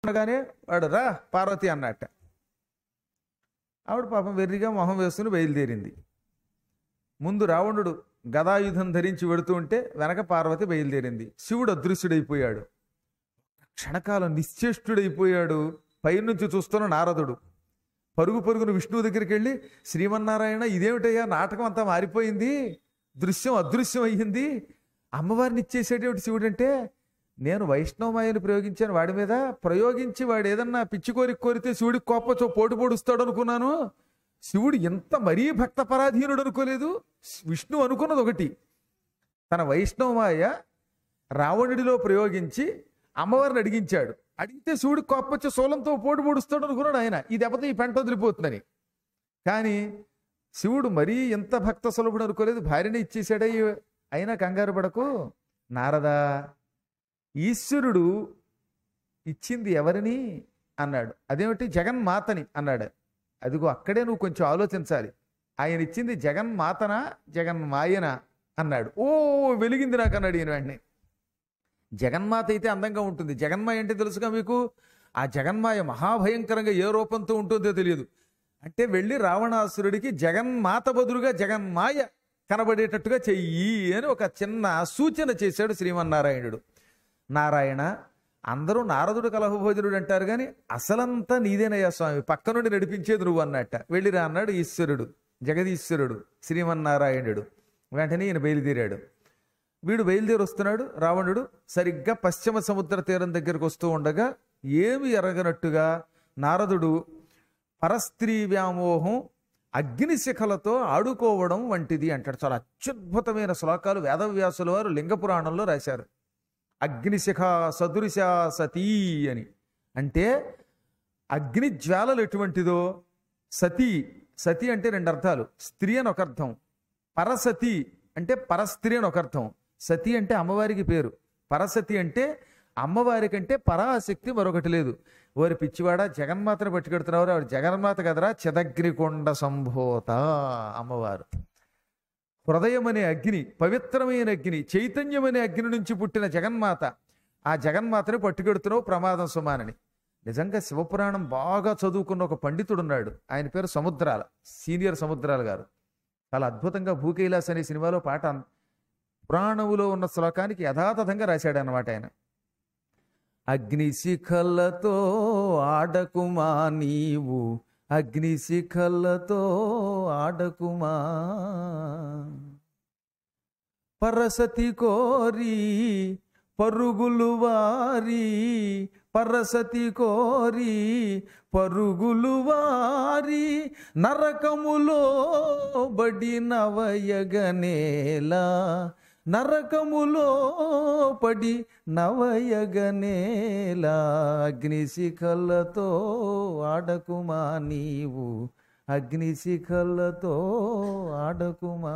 ఉండగానే వాడు రా పార్వతి అన్నట్ట ఆవిడ పాపం వెర్రిగా మొహం వేసుకుని బయలుదేరింది ముందు రావణుడు గదాయుధం ధరించి వెడుతూ ఉంటే వెనక పార్వతి బయలుదేరింది శివుడు అదృశ్యుడైపోయాడు క్షణకాలం నిశ్చేష్టుడైపోయాడు పైనుంచి చూస్తున్న నారదుడు పరుగు పరుగున విష్ణువు దగ్గరికి వెళ్ళి శ్రీమన్నారాయణ ఇదేమిటయ్యా నాటకం అంతా మారిపోయింది దృశ్యం అదృశ్యం అయ్యింది అమ్మవారిని ఇచ్చేసేటటువంటి శివుడు అంటే నేను వైష్ణవమాయని ప్రయోగించాను వాడి మీద ప్రయోగించి వాడు ఏదన్నా పిచ్చి కోరిక కోరితే శివుడికి కోపచో పోటు పొడుస్తాడు అనుకున్నాను శివుడు ఎంత మరీ భక్త పరాధీనుడు అనుకోలేదు విష్ణు అనుకున్నది ఒకటి తన వైష్ణవమాయ రావణుడిలో ప్రయోగించి అమ్మవారిని అడిగించాడు అడిగితే శివుడికి కోపొచ్చి సోలంతో పోటు పొడుస్తాడు అనుకున్నాడు ఆయన ఈ దెబ్బతో ఈ పెంట వదిలిపోతుందని కానీ శివుడు మరీ ఎంత భక్త సులభుడు అనుకోలేదు భార్యని ఇచ్చేసాడై అయినా కంగారు పడకు నారదా ఈశ్వరుడు ఇచ్చింది ఎవరిని అన్నాడు అదేమిటి జగన్మాతని అన్నాడు అదిగో అక్కడే నువ్వు కొంచెం ఆలోచించాలి ఆయన ఇచ్చింది జగన్మాతనా జగన్మాయనా అన్నాడు ఓ వెలిగింది నాకు అన్నాడు ఈయన వెంటనే జగన్మాత అయితే అందంగా ఉంటుంది జగన్మాయ అంటే తెలుసుగా మీకు ఆ జగన్మాయ మహాభయంకరంగా ఏ రూపంతో ఉంటుందో తెలియదు అంటే వెళ్ళి రావణాసురుడికి జగన్మాత బదులుగా జగన్మాయ కనబడేటట్టుగా చెయ్యి అని ఒక చిన్న సూచన చేశాడు శ్రీమన్నారాయణుడు నారాయణ అందరూ నారదుడు కలహభోజనుడు అంటారు కానీ అసలంతా నీదేనయ్యా స్వామి పక్క నుండి నడిపించేది నువ్వు అన్నట్ట వెళ్ళిరా అన్నాడు ఈశ్వరుడు జగదీశ్వరుడు శ్రీమన్నారాయణుడు వెంటనే ఈయన బయలుదేరాడు వీడు బయలుదేరి వస్తున్నాడు రావణుడు సరిగ్గా పశ్చిమ సముద్ర తీరం దగ్గరకు వస్తూ ఉండగా ఏమి ఎరగనట్టుగా నారదుడు పరస్త్రీ వ్యామోహం అగ్నిశిఖలతో ఆడుకోవడం వంటిది అంటాడు చాలా అత్యద్భుతమైన శ్లోకాలు వేదవ్యాసుల వారు లింగ పురాణంలో రాశారు అగ్నిశిఖ సదృశ సతీ అని అంటే అగ్ని జ్వాలలు ఎటువంటిదో సతీ సతీ అంటే రెండు అర్థాలు స్త్రీ అని ఒక అర్థం పరసతి అంటే పరస్త్రీ అని ఒక అర్థం సతి అంటే అమ్మవారికి పేరు పరసతి అంటే అమ్మవారి కంటే పరాశక్తి మరొకటి లేదు ఓరి పిచ్చివాడ జగన్మాతను పట్టుకెడుతున్నారు ఆవిడ జగన్మాత కదరా చిదగ్నికొండ సంభూత అమ్మవారు హృదయం అనే అగ్ని పవిత్రమైన అగ్ని చైతన్యమనే అగ్ని నుంచి పుట్టిన జగన్మాత ఆ జగన్మాతని పట్టుకెడుతున్నావు ప్రమాదం సుమానని నిజంగా శివపురాణం బాగా చదువుకున్న ఒక పండితుడు ఉన్నాడు ఆయన పేరు సముద్రాల సీనియర్ సముద్రాల గారు చాలా అద్భుతంగా భూకైలాస్ అనే సినిమాలో పాట అన్- పురాణములో ఉన్న శ్లోకానికి యథాతథంగా రాశాడు అన్నమాట ఆయన అగ్నిశిఖలతో ఆడకుమా నీవు అగ్నిశిఖలతో ఆడకుమా పరసతి కోరి పరుగులు వారి పరసతి కోరి పరుగులు వారి నరకములో బడి నవయగనేలా నరకములో పడి నవయగనేలా అగ్నిశిఖలతో ఆడకుమా నీవు అగ్నిశిఖలతో ఆడకుమా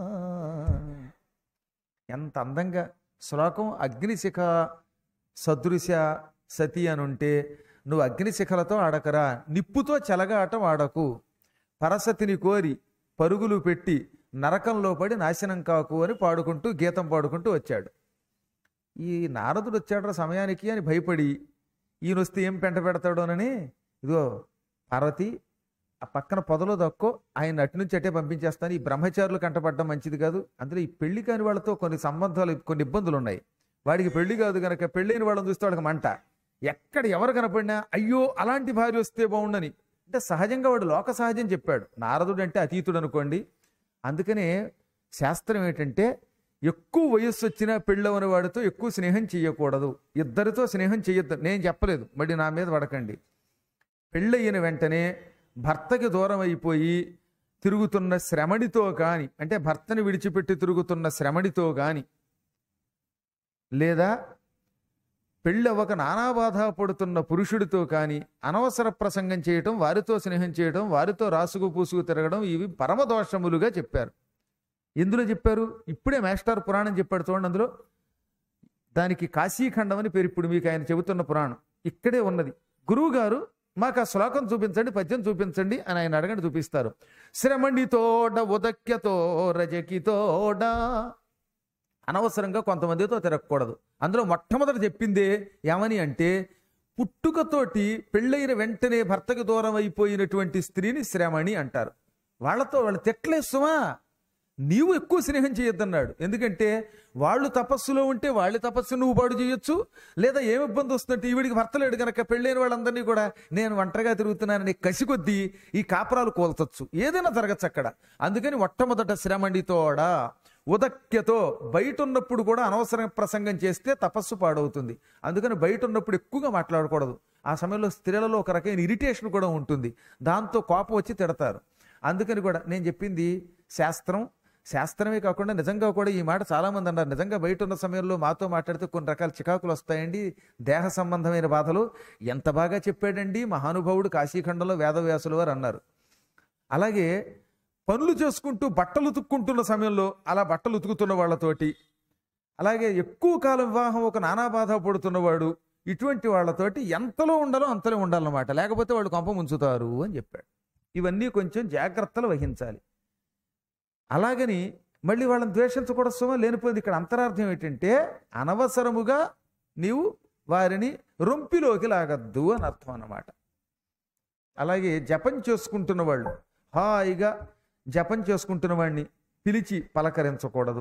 ఎంత అందంగా శ్లోకం అగ్నిశిఖ సదృశ సతి అని ఉంటే నువ్వు అగ్నిశిఖలతో ఆడకరా నిప్పుతో చెలగాటం ఆడకు పరసతిని కోరి పరుగులు పెట్టి నరకంలో పడి నాశనం కాకు అని పాడుకుంటూ గీతం పాడుకుంటూ వచ్చాడు ఈ నారదుడు వచ్చాడు సమయానికి అని భయపడి ఈయన వస్తే ఏం పెంట పెడతాడోనని ఇదిగో పార్వతి ఆ పక్కన పొదలో దక్కో ఆయన అటు నుంచి అటే పంపించేస్తాను ఈ బ్రహ్మచారులు కంటపడడం మంచిది కాదు అందులో ఈ పెళ్లి కాని వాళ్ళతో కొన్ని సంబంధాలు కొన్ని ఇబ్బందులు ఉన్నాయి వాడికి పెళ్లి కాదు కనుక పెళ్ళైన వాళ్ళని చూస్తే వాడికి మంట ఎక్కడ ఎవరు కనపడినా అయ్యో అలాంటి భార్య వస్తే బాగుండని అంటే సహజంగా వాడు లోక సహజం చెప్పాడు నారదుడు అంటే అతీతుడు అనుకోండి అందుకనే శాస్త్రం ఏంటంటే ఎక్కువ వయస్సు వచ్చినా పెళ్ళవని వాడితో ఎక్కువ స్నేహం చేయకూడదు ఇద్దరితో స్నేహం చేయొద్దు నేను చెప్పలేదు మరి నా మీద పడకండి పెళ్ళయిన వెంటనే భర్తకి దూరం అయిపోయి తిరుగుతున్న శ్రమడితో కాని అంటే భర్తని విడిచిపెట్టి తిరుగుతున్న శ్రమడితో కాని లేదా పెళ్ళవక నానా బాధ పడుతున్న పురుషుడితో కానీ అనవసర ప్రసంగం చేయటం వారితో స్నేహం చేయటం వారితో రాసుగు పూసుకు తిరగడం ఇవి పరమదోషములుగా చెప్పారు ఎందులో చెప్పారు ఇప్పుడే మేస్టార్ పురాణం చెప్పాడు చూడండి అందులో దానికి కాశీఖండం అని పేరు ఇప్పుడు మీకు ఆయన చెబుతున్న పురాణం ఇక్కడే ఉన్నది గురువు గారు మాకు ఆ శ్లోకం చూపించండి పద్యం చూపించండి అని ఆయన అడగండి చూపిస్తారు శ్రమణితోడ ఉదక్యతో రజకితోడ అనవసరంగా కొంతమందితో తిరగకూడదు అందులో మొట్టమొదటి చెప్పిందే ఏమని అంటే పుట్టుకతోటి పెళ్ళైన వెంటనే భర్తకు దూరం అయిపోయినటువంటి స్త్రీని శ్రమణి అంటారు వాళ్ళతో వాళ్ళు తిట్లేస్తుమా నీవు ఎక్కువ స్నేహం చేయొద్దన్నాడు ఎందుకంటే వాళ్ళు తపస్సులో ఉంటే వాళ్ళ తపస్సు నువ్వు పాడు చేయొచ్చు లేదా ఏమి ఇబ్బంది వస్తుందంటే ఈవిడికి భర్త లేడు గనక పెళ్ళైన వాళ్ళందరినీ కూడా నేను ఒంటరిగా తిరుగుతున్నానని కసి కొద్దీ ఈ కాపురాలు కోల్చొచ్చు ఏదైనా జరగచ్చు అక్కడ అందుకని మొట్టమొదట శ్రమణితోడా ఉదక్యతో బయట ఉన్నప్పుడు కూడా అనవసర ప్రసంగం చేస్తే తపస్సు పాడవుతుంది అందుకని బయట ఉన్నప్పుడు ఎక్కువగా మాట్లాడకూడదు ఆ సమయంలో స్త్రీలలో ఒక రకమైన ఇరిటేషన్ కూడా ఉంటుంది దాంతో కోపం వచ్చి తిడతారు అందుకని కూడా నేను చెప్పింది శాస్త్రం శాస్త్రమే కాకుండా నిజంగా కూడా ఈ మాట చాలా మంది అన్నారు నిజంగా బయట ఉన్న సమయంలో మాతో మాట్లాడితే కొన్ని రకాల చికాకులు వస్తాయండి దేహ సంబంధమైన బాధలు ఎంత బాగా చెప్పాడండి మహానుభావుడు కాశీఖండంలో వేదవ్యాసులు వారు అన్నారు అలాగే పనులు చేసుకుంటూ బట్టలు ఉతుక్కుంటున్న సమయంలో అలా బట్టలు ఉతుకుతున్న వాళ్ళతోటి అలాగే ఎక్కువ కాలం వివాహం ఒక నానా బాధ పడుతున్నవాడు ఇటువంటి వాళ్ళతోటి ఎంతలో ఉండాలో అంతలో ఉండాలన్నమాట లేకపోతే వాళ్ళు కొంప ముంచుతారు అని చెప్పాడు ఇవన్నీ కొంచెం జాగ్రత్తలు వహించాలి అలాగని మళ్ళీ వాళ్ళని ద్వేషించకూడదు సుమా లేనిపోయింది ఇక్కడ అంతరార్థం ఏంటంటే అనవసరముగా నీవు వారిని రొంపిలోకి లాగద్దు అని అర్థం అన్నమాట అలాగే జపం చేసుకుంటున్న వాళ్ళు హాయిగా జపం చేసుకుంటున్న వాడిని పిలిచి పలకరించకూడదు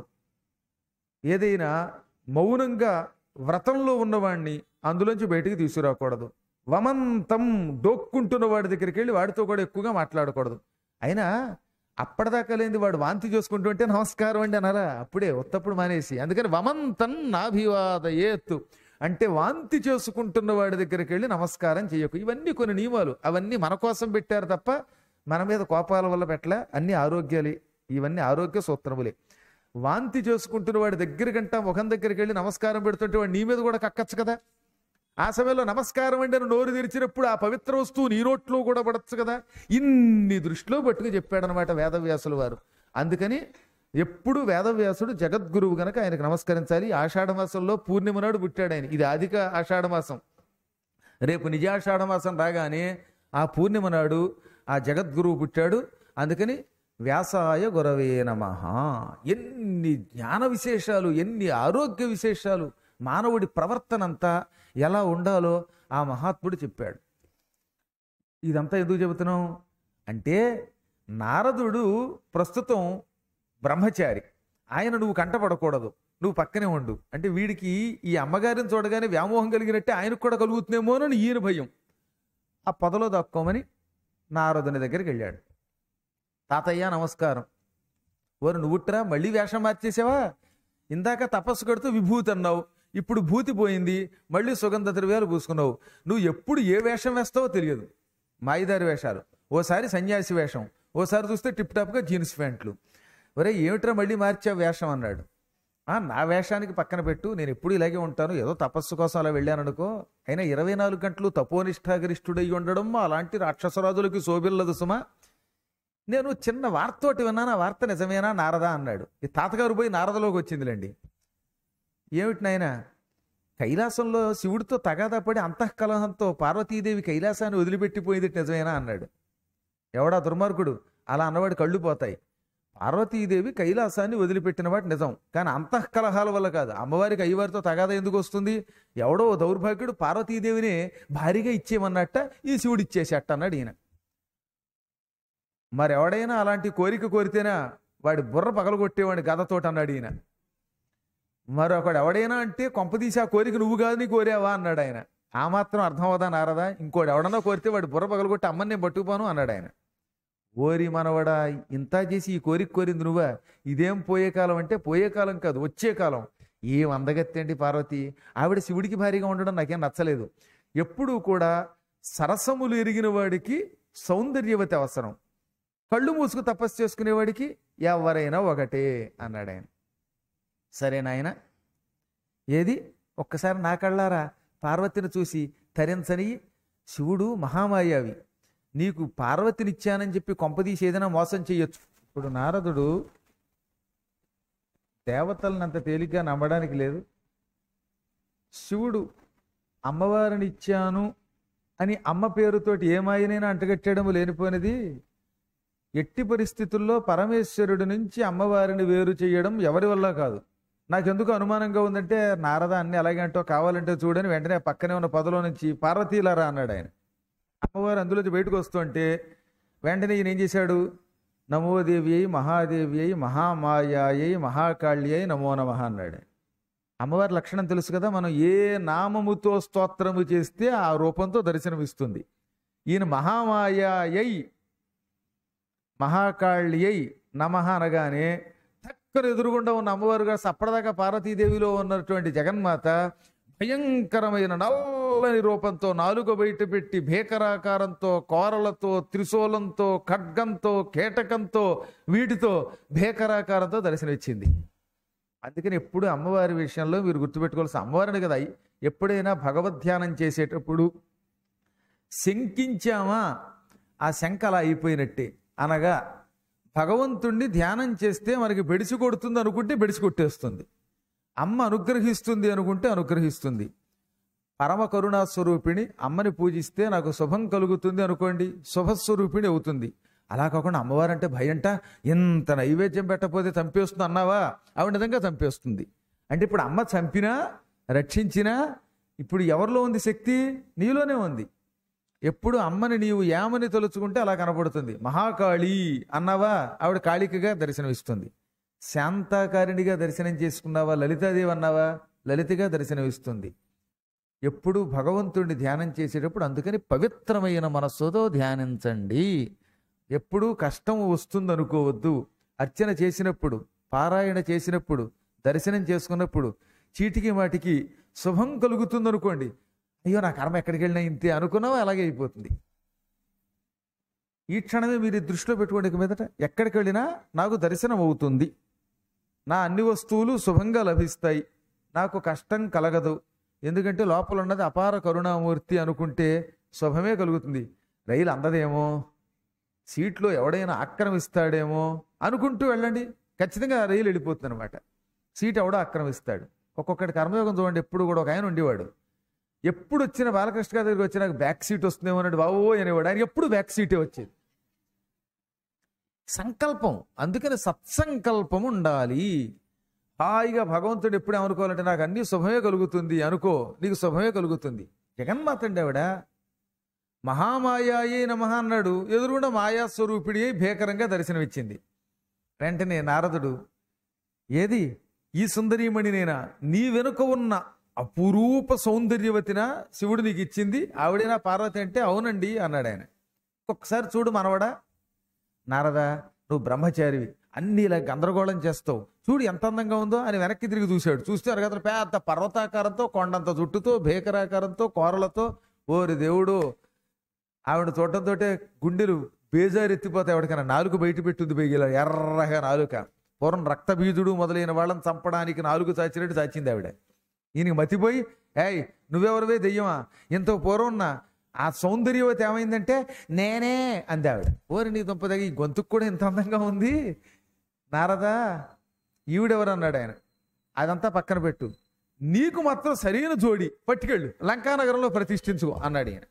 ఏదైనా మౌనంగా వ్రతంలో ఉన్నవాడిని అందులోంచి బయటికి తీసుకురాకూడదు వమంతం డోక్కుంటున్న వాడి దగ్గరికి వెళ్ళి వాడితో కూడా ఎక్కువగా మాట్లాడకూడదు అయినా అప్పటిదాకా లేని వాడు వాంతి చేసుకుంటుంటే నమస్కారం అండి అన్నారా అప్పుడే ఉత్తప్పుడు మానేసి అందుకని వమంతం నాభివాద ఏత్తు అంటే వాంతి చేసుకుంటున్న వాడి దగ్గరికి వెళ్ళి నమస్కారం చేయకు ఇవన్నీ కొన్ని నియమాలు అవన్నీ మన కోసం పెట్టారు తప్ప మన మీద కోపాల వల్ల పెట్టలే అన్ని ఆరోగ్యాలే ఇవన్నీ ఆరోగ్య సూత్రములే వాంతి చేసుకుంటున్న వాడి దగ్గరికంట ముఖం దగ్గరికి వెళ్ళి నమస్కారం పెడుతుంటే వాడు నీ మీద కూడా కక్కచ్చు కదా ఆ సమయంలో నమస్కారం అండి అని నోరు తెరిచినప్పుడు ఆ పవిత్ర వస్తువు నీ నోట్లో కూడా పడచ్చు కదా ఇన్ని దృష్టిలో పట్టుకు చెప్పాడనమాట వేదవ్యాసుల వారు అందుకని ఎప్పుడు వేదవ్యాసుడు జగద్గురువు గనక ఆయనకు నమస్కరించాలి ఆషాఢ మాసంలో పూర్ణిమ నాడు పుట్టాడు ఆయన ఇది అధిక ఆషాఢ మాసం రేపు నిజాషాఢ మాసం రాగానే ఆ పూర్ణిమ నాడు ఆ జగద్గురువు పుట్టాడు అందుకని వ్యాసాయ గురవే నమ ఎన్ని జ్ఞాన విశేషాలు ఎన్ని ఆరోగ్య విశేషాలు మానవుడి ప్రవర్తన అంతా ఎలా ఉండాలో ఆ మహాత్ముడు చెప్పాడు ఇదంతా ఎందుకు చెబుతున్నాం అంటే నారదుడు ప్రస్తుతం బ్రహ్మచారి ఆయన నువ్వు కంటపడకూడదు నువ్వు పక్కనే ఉండు అంటే వీడికి ఈ అమ్మగారిని చూడగానే వ్యామోహం కలిగినట్టే ఆయనకు కూడా కలుగుతుందేమోనని ఈయన భయం ఆ పొదలో దక్కోమని నారదుని దగ్గరికి వెళ్ళాడు తాతయ్య నమస్కారం ఓరు నువ్వుట్రా మళ్ళీ వేషం మార్చేసావా ఇందాక తపస్సు కడుతూ విభూతి అన్నావు ఇప్పుడు భూతి పోయింది మళ్ళీ సుగంధ ద్రవ్యాలు పూసుకున్నావు నువ్వు ఎప్పుడు ఏ వేషం వేస్తావో తెలియదు మాయిదారి వేషాలు ఓసారి సన్యాసి వేషం ఓసారి చూస్తే టిప్ టాప్గా జీన్స్ ప్యాంట్లు ఒరే ఏమిట్రా మళ్ళీ మార్చా వేషం అన్నాడు "ఆ, నా వేషానికి పక్కన పెట్టు నేను ఎప్పుడు ఇలాగే ఉంటాను ఏదో తపస్సు కోసం అలా వెళ్ళాను అనుకో అయినా ఇరవై నాలుగు గంటలు తపోనిష్టాగరిష్ఠుడై ఉండడం అలాంటి రాక్షసరాజులకి శోభిల్లదు సుమా నేను చిన్న వార్తోటి విన్నాను ఆ వార్త నిజమేనా నారదా అన్నాడు ఈ తాతగారు పోయి నారదలోకి వచ్చిందిలేండి ఏమిటి నాయన కైలాసంలో శివుడితో తగాదా పడి అంతఃకలహంతో పార్వతీదేవి కైలాసాన్ని వదిలిపెట్టిపోయింది నిజమేనా అన్నాడు ఎవడా దుర్మార్గుడు అలా అన్నవాడి కళ్ళు పోతాయి పార్వతీదేవి కైలాసాన్ని వదిలిపెట్టిన వాటి నిజం కానీ అంతఃకలహాల వల్ల కాదు అమ్మవారికి అయ్యవారితో తగాదా ఎందుకు వస్తుంది ఎవడో ఓ దౌర్భాగ్యుడు పార్వతీదేవిని భారీగా ఇచ్చేయమన్నట్ట ఈ శివుడు ఇచ్చేసేట అన్నాడు ఈయన మరి ఎవడైనా అలాంటి కోరిక కోరితేనా వాడి బుర్ర పగలగొట్టేవాడి గదతోటి అన్నాడు ఈయన మరొకడు ఎవడైనా అంటే కొంపదీసి ఆ కోరిక నువ్వు కాదు నీ కోరావా అన్నాడు ఆయన ఆ మాత్రం అర్థం అవదా నారదా ఇంకోటి ఎవడన్నా కోరితే వాడి బుర్ర పగలగొట్టి అమ్మని నేను పట్టుకుపోను అన్నాడు ఆయన ఓరి మనవడా ఇంత చేసి ఈ కోరిక కోరింది నువ్వా ఇదేం పోయే కాలం అంటే పోయే కాలం కాదు వచ్చే కాలం ఏం అందగత్తి అండి పార్వతి ఆవిడ శివుడికి భారీగా ఉండడం నాకేం నచ్చలేదు ఎప్పుడూ కూడా సరసములు ఎరిగిన వాడికి సౌందర్యవతి అవసరం కళ్ళు మూసుకు తపస్సు చేసుకునేవాడికి ఎవరైనా ఒకటే అన్నాడు ఆయన సరే నాయన ఏది ఒక్కసారి నా కళ్ళారా పార్వతిని చూసి తరించని శివుడు మహామాయావి నీకు పార్వతినిచ్చానని చెప్పి కొంపదీసి ఏదైనా మోసం చెయ్యొచ్చు ఇప్పుడు నారదుడు దేవతలను అంత తేలిగ్గా నమ్మడానికి లేదు శివుడు అమ్మవారిని ఇచ్చాను అని అమ్మ పేరుతోటి ఏమాయనైనా అంటగట్టడం లేనిపోయినది ఎట్టి పరిస్థితుల్లో పరమేశ్వరుడి నుంచి అమ్మవారిని వేరు చేయడం ఎవరి వల్ల కాదు నాకెందుకు అనుమానంగా ఉందంటే నారద అన్ని అలాగే అంటో కావాలంటే చూడని వెంటనే పక్కనే ఉన్న పదలో నుంచి పార్వతీలారా అన్నాడు ఆయన అమ్మవారు అందులోంచి బయటకు వస్తుంటే వెంటనే ఈయన ఏం చేశాడు నమోదేవి అయి మహాదేవి అయి మహామాయాయై మహాకాళి అయి నమో నమః అన్నాడు అమ్మవారి లక్షణం తెలుసు కదా మనం ఏ నామముతో స్తోత్రము చేస్తే ఆ రూపంతో దర్శనమిస్తుంది ఈయన మహామాయాయై మహాకాళ్యై నమః అనగానే చక్కర ఎదురుగుండా ఉన్న అమ్మవారుగా అప్పటిదాకా పార్వతీదేవిలో ఉన్నటువంటి జగన్మాత భయంకరమైన నల్లని రూపంతో నాలుగు బయట పెట్టి భీకరాకారంతో కోరలతో త్రిశూలంతో ఖడ్గంతో కేటకంతో వీటితో భీకరాకారంతో దర్శనమిచ్చింది అందుకని ఎప్పుడు అమ్మవారి విషయంలో మీరు గుర్తుపెట్టుకోవాల్సిన అమ్మవారిని కదా ఎప్పుడైనా భగవద్ధ్యానం చేసేటప్పుడు శంకించామా ఆ శంక అలా అయిపోయినట్టే అనగా భగవంతుణ్ణి ధ్యానం చేస్తే మనకి బెడిసి కొడుతుంది అనుకుంటే బెడిసి కొట్టేస్తుంది అమ్మ అనుగ్రహిస్తుంది అనుకుంటే అనుగ్రహిస్తుంది పరమ కరుణా స్వరూపిణి అమ్మని పూజిస్తే నాకు శుభం కలుగుతుంది అనుకోండి శుభస్వరూపిణి అవుతుంది అలా కాకుండా అమ్మవారంటే భయంట ఇంత నైవేద్యం పెట్టకపోతే చంపేస్తుంది అన్నావా ఆవిడ నిజంగా చంపేస్తుంది అంటే ఇప్పుడు అమ్మ చంపినా రక్షించినా ఇప్పుడు ఎవరిలో ఉంది శక్తి నీలోనే ఉంది ఎప్పుడు అమ్మని నీవు యామని తలుచుకుంటే అలా కనబడుతుంది మహాకాళి అన్నావా ఆవిడ కాళికగా దర్శనమిస్తుంది శాంతాకారిణిగా దర్శనం చేసుకున్నావా లలితాదేవి అన్నావా లలితగా దర్శనమిస్తుంది ఎప్పుడు భగవంతుడిని ధ్యానం చేసేటప్పుడు అందుకని పవిత్రమైన మనస్సుతో ధ్యానించండి ఎప్పుడూ కష్టం వస్తుంది అనుకోవద్దు అర్చన చేసినప్పుడు పారాయణ చేసినప్పుడు దర్శనం చేసుకున్నప్పుడు చీటికి మాటికి శుభం కలుగుతుంది అనుకోండి అయ్యో నా కర్మ ఎక్కడికి వెళ్ళినా ఇంతే అనుకున్నావా అలాగే అయిపోతుంది ఈ క్షణమే మీరు ఈ దృష్టిలో పెట్టుకోండి ఇక మీదట ఎక్కడికి వెళ్ళినా నాకు దర్శనం అవుతుంది నా అన్ని వస్తువులు శుభంగా లభిస్తాయి నాకు కష్టం కలగదు ఎందుకంటే లోపల ఉన్నది అపార కరుణామూర్తి అనుకుంటే శుభమే కలుగుతుంది రైలు అందదేమో సీట్లో ఎవడైనా ఆక్రమిస్తాడేమో అనుకుంటూ వెళ్ళండి ఖచ్చితంగా ఆ రైలు వెళ్ళిపోతుంది అనమాట సీట్ ఎవడో ఆక్రమిస్తాడు ఒక్కొక్కటి కర్మయోగం చూడండి ఎప్పుడు కూడా ఒక ఆయన ఉండేవాడు ఎప్పుడు వచ్చిన బాలకృష్ణ గారి దగ్గరికి వచ్చి నాకు బ్యాక్ సీట్ వస్తుందేమో అన్నాడు బాబో అనేవాడు ఆయన ఎప్పుడు బ్యాక్ సీటే వచ్చేది సంకల్పం అందుకని సత్సంకల్పం ఉండాలి హాయిగా భగవంతుడు ఎప్పుడు ఏమనుకోవాలంటే నాకు అన్ని శుభమే కలుగుతుంది అనుకో నీకు శుభమే కలుగుతుంది జగన్మాత అండి ఆవిడ మహామాయాయే నమః అన్నాడు ఎదురుగుండా మాయాస్వరూపిడి అయి భీకరంగా దర్శనమిచ్చింది వెంటనే నారదుడు ఏది ఈ సుందరీమణి నేనా నీ వెనుక ఉన్న అపురూప సౌందర్యవతిన శివుడు నీకు ఇచ్చింది ఆవిడేనా పార్వతి అంటే అవునండి అన్నాడు ఆయన ఒక్కసారి చూడు మనవడా నారదా నువ్వు బ్రహ్మచారివి అన్ని ఇలా గందరగోళం చేస్తావు చూడు ఎంత అందంగా ఉందో అని వెనక్కి తిరిగి చూశాడు చూస్తే అరగతలు పెద్ద పర్వతాకారంతో కొండంత జుట్టుతో భీకరాకారంతో కోరలతో ఓరి దేవుడు ఆవిడ చూడటంతో గుండెలు బేజారెత్తిపోతాయి ఎవరికైనా నాలుగు బయట పెట్టుద్ది బెయ్యలా ఎర్రగా నాలుక పూర్వం రక్తబీజుడు మొదలైన వాళ్ళని చంపడానికి నాలుగు చాచినట్టు చాచింది ఆవిడ ఈయనకి మతిపోయి ఏయ్ నువ్వెవరివే దెయ్యమా ఇంత పూర్వం ఉన్న ఆ సౌందర్యవతి ఏమైందంటే నేనే అంది ఆవిడ ఓరి నీ దుంపదగి ఈ గొంతుకు కూడా ఇంత అందంగా ఉంది నారదా ఈవిడెవరు అన్నాడు ఆయన అదంతా పక్కన పెట్టు నీకు మాత్రం సరైన జోడి పట్టుకెళ్ళు లంకానగరంలో ప్రతిష్ఠించుకో అన్నాడు ఈయన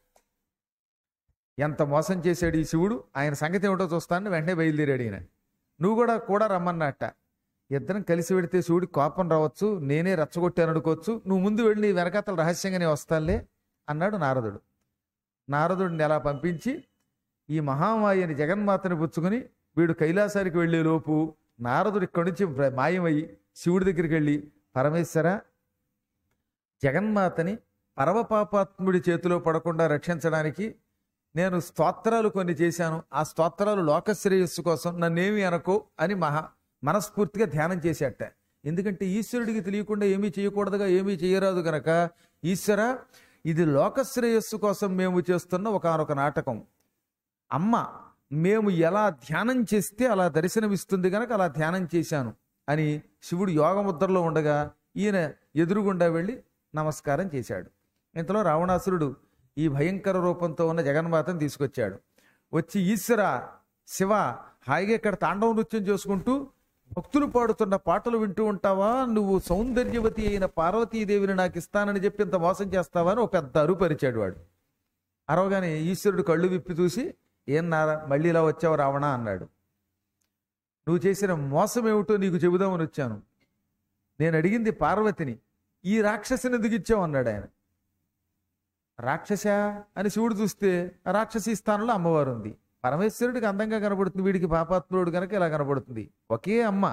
ఎంత మోసం చేశాడు ఈ శివుడు ఆయన సంగతి ఏమిటో చూస్తానని వెంటనే బయలుదేరాడు ఈయన నువ్వు కూడా కూడా రమ్మన్నట్ట ఇద్దరం కలిసి పెడితే శివుడికి కోపం రావచ్చు నేనే రెచ్చగొట్టాను అనుకోవచ్చు నువ్వు ముందు వెళ్ళి నీ వెనకాతల రహస్యంగానే వస్తానులే అన్నాడు నారదుడు నారదుడిని అలా పంపించి ఈ మహామాయని జగన్మాతని పుచ్చుకుని వీడు కైలాసానికి వెళ్ళే లోపు నారదుడు ఇక్కడి నుంచి ప్ర- మాయమయ్యి శివుడి దగ్గరికి వెళ్ళి పరమేశ్వర జగన్మాతని పరమపాపాత్ముడి చేతిలో పడకుండా రక్షించడానికి నేను స్తోత్రాలు కొన్ని చేశాను ఆ స్తోత్రాలు లోకశ్రేయస్సు కోసం నన్నేమి అనకో అని మహా మనస్ఫూర్తిగా ధ్యానం చేసేట ఎందుకంటే ఈశ్వరుడికి తెలియకుండా ఏమీ చేయకూడదుగా ఏమీ చేయరాదు గనక ఈశ్వర ఇది లోకశ్రేయస్సు కోసం మేము చేస్తున్న ఒకనొక నాటకం అమ్మ మేము ఎలా ధ్యానం చేస్తే అలా దర్శనమిస్తుంది గనక అలా ధ్యానం చేశాను అని శివుడు యోగముద్రలో ఉండగా ఈయన ఎదురుగుండా వెళ్ళి నమస్కారం చేశాడు ఇంతలో రావణాసురుడు ఈ భయంకర రూపంతో ఉన్న జగన్మాతను తీసుకొచ్చాడు వచ్చి ఈశ్వర శివ హాయిగా ఇక్కడ తాండవ నృత్యం చేసుకుంటూ భక్తులు పాడుతున్న పాటలు వింటూ ఉంటావా నువ్వు సౌందర్యవతి అయిన పార్వతీదేవిని నాకు ఇస్తానని చెప్పి ఇంత మోసం చేస్తావా అని ఒక పెద్ద అరుపరిచాడు వాడు అరవగానే ఈశ్వరుడు కళ్ళు విప్పి చూసి ఏం నారా మళ్ళీ ఇలా వచ్చావు రావణ అన్నాడు నువ్వు చేసిన మోసం ఏమిటో నీకు చెబుదామని వచ్చాను నేను అడిగింది పార్వతిని ఈ రాక్షసిని ఎందుకు ఇచ్చావు అన్నాడు ఆయన రాక్షస అని శివుడు చూస్తే ఆ రాక్షసి స్థానంలో అమ్మవారు ఉంది పరమేశ్వరుడికి అందంగా కనబడుతుంది వీడికి పాపాత్ముడు కనుక ఇలా కనబడుతుంది ఒకే అమ్మ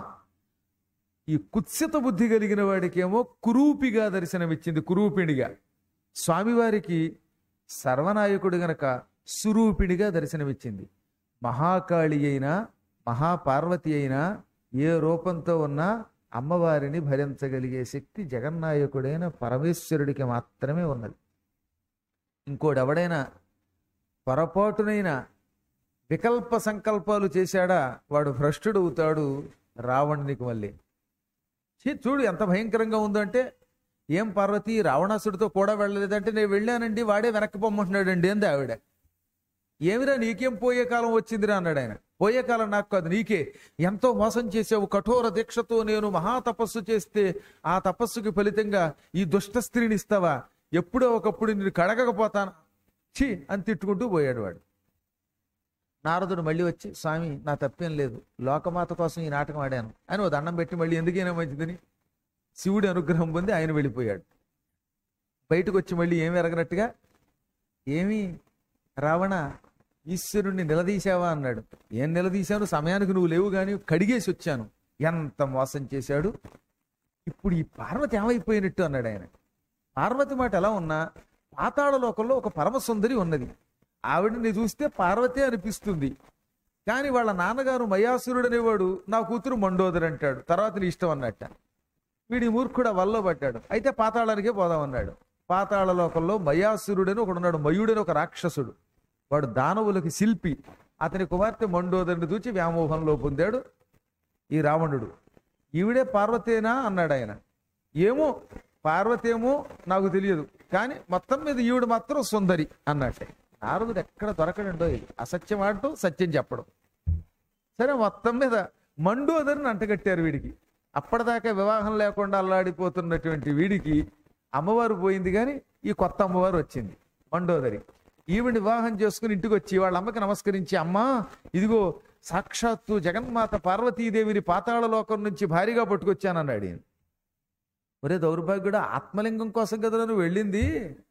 ఈ కుత్సిత బుద్ధి కలిగిన వాడికేమో కురూపిగా దర్శనమిచ్చింది కురూపిణిగా స్వామివారికి సర్వనాయకుడు గనక సురూపిణిగా దర్శనమిచ్చింది మహాకాళి అయినా మహాపార్వతి అయినా ఏ రూపంతో ఉన్నా అమ్మవారిని భరించగలిగే శక్తి జగన్నాయకుడైన పరమేశ్వరుడికి మాత్రమే ఉన్నది ఇంకోడెవడైనా పొరపాటునైనా వికల్ప సంకల్పాలు చేశాడా వాడు భ్రష్టుడు అవుతాడు రావణునికి మళ్ళీ ఛీ, చూడు ఎంత భయంకరంగా ఉందంటే ఏం పార్వతి రావణాసుడితో కూడా వెళ్ళలేదంటే నేను వెళ్ళానండి వాడే వెనక్కి పొమ్మంటున్నాడండి అంది ఆవిడ ఏమిరా నీకేం పోయే కాలం వచ్చిందిరా అన్నాడు ఆయన పోయే కాలం నాకు కాదు నీకే ఎంతో మోసం చేసావు కఠోర దీక్షతో నేను మహా తపస్సు చేస్తే ఆ తపస్సుకి ఫలితంగా ఈ దుష్ట స్త్రీని ఇస్తావా ఎప్పుడో ఒకప్పుడు నేను కడగకపోతాను ఛీ అని తిట్టుకుంటూ పోయాడు వాడు నారదుడు మళ్ళీ వచ్చి స్వామి నా తప్పేం లేదు లోకమాత కోసం ఈ నాటకం ఆడాను అని ఓ దండం పెట్టి మళ్ళీ ఎందుకైనా మంచిదని శివుడి అనుగ్రహం పొంది ఆయన వెళ్ళిపోయాడు బయటకు వచ్చి మళ్ళీ ఏమి ఎరగనట్టుగా ఏమి రావణ ఈశ్వరుణ్ణి నిలదీశావా అన్నాడు ఏం నిలదీశాను సమయానికి నువ్వు లేవు కానీ కడిగేసి వచ్చాను ఎంత మోసం చేశాడు ఇప్పుడు ఈ పార్వతి ఏమైపోయినట్టు అన్నాడు ఆయన పార్వతి మాట ఎలా ఉన్నా పాతాళ లోకంలో ఒక పరమసుందరి ఉన్నది ఆవిడని చూస్తే పార్వతి అనిపిస్తుంది కానీ వాళ్ళ నాన్నగారు మయాసురుడు అనేవాడు నా కూతురు మండోదరి అంటాడు తర్వాత నీ ఇష్టం అన్నట్ట వీడి మూర్ఖుడు ఆ వల్ల పడ్డాడు అయితే పాతాళానికే పోదామన్నాడు పాతాళ లోకంలో మయాసురుడని ఒకడున్నాడు మయుడని ఒక రాక్షసుడు వాడు దానవులకి శిల్పి అతని కుమార్తె మండోదరిని చూచి వ్యామోహంలో పొందాడు ఈ రావణుడు ఈవిడే పార్వతేనా అన్నాడు ఆయన ఏమో పార్వతేమో నాకు తెలియదు కానీ మొత్తం మీద ఈవిడ మాత్రం సుందరి అన్నట్టే నారదుడు ఎక్కడ దొరకడండో అసత్యం ఆడటం సత్యం చెప్పడం సరే మొత్తం మీద మండోదరిని అంటగట్టారు వీడికి అప్పటిదాకా వివాహం లేకుండా అల్లాడిపోతున్నటువంటి వీడికి అమ్మవారు పోయింది కానీ ఈ కొత్త అమ్మవారు వచ్చింది మండోదరి ఈవిడ వివాహం చేసుకుని ఇంటికి వచ్చి వాళ్ళ అమ్మకి నమస్కరించి అమ్మా ఇదిగో సాక్షాత్తు జగన్మాత పార్వతీదేవిని పాతాళ లోకం నుంచి భారీగా పట్టుకొచ్చానన్నాడు ఈయన ఒరే దౌర్భాగ్యుడు ఆత్మలింగం కోసం కదా నువ్వు వెళ్ళింది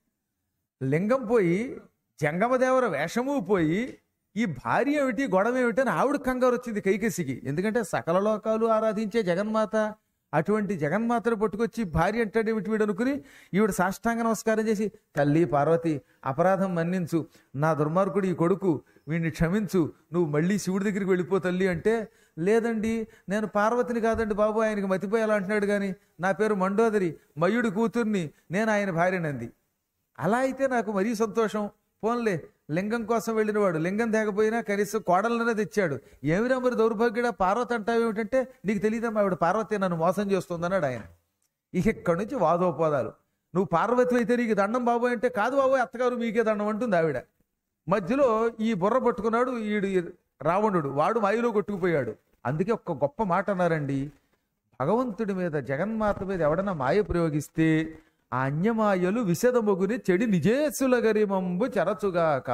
లింగం పోయి జంగమదేవర వేషము పోయి ఈ భార్య ఏమిటి గొడవ ఏమిటి అని ఆవిడ కంగారు వచ్చింది కైకసికి ఎందుకంటే సకల లోకాలు ఆరాధించే జగన్మాత అటువంటి జగన్మాతను పట్టుకొచ్చి భార్య అంటాడు ఏమిటి వీడు అనుకుని ఈవిడ సాష్టాంగ నమస్కారం చేసి తల్లి పార్వతి అపరాధం మన్నించు నా దుర్మార్గుడు ఈ కొడుకు వీడిని క్షమించు నువ్వు మళ్ళీ శివుడి దగ్గరికి వెళ్ళిపో తల్లి అంటే లేదండి నేను పార్వతిని కాదండి బాబు ఆయనకి మతిపోయేలా అంటున్నాడు కానీ నా పేరు మండోదరి మయుడి కూతుర్ని నేను ఆయన భార్యనంది అలా అయితే నాకు మరీ సంతోషం పోన్లే లింగం కోసం వెళ్ళినవాడు లింగం తేకపోయినా కనీసం కోడలనే తెచ్చాడు ఏమిరా మరి దౌర్భాగ్యుడా పార్వతి అంటావు ఏమిటంటే నీకు తెలియదమ్మా ఆవిడ పార్వతి నన్ను మోసం చేస్తుందన్నాడు ఆయన ఇక ఇక్కడి నుంచి వాదోపవాదాలు నువ్వు పార్వతి అయితే నీకు దండం బాబోయ్ అంటే కాదు బాబోయ్ అత్తగారు మీకే దండం అంటుంది ఆవిడ మధ్యలో ఈ బుర్ర పట్టుకున్నాడు ఈడు రావణుడు వాడు మాయలో కొట్టుకుపోయాడు అందుకే ఒక్క గొప్ప మాట అన్నారండి భగవంతుడి మీద జగన్మాత మీద ఎవడన్నా మాయ ప్రయోగిస్తే ఆ అన్యమాయలు విషదముగుని చెడి నిజేసుల గరిమంబు చెరచుగాక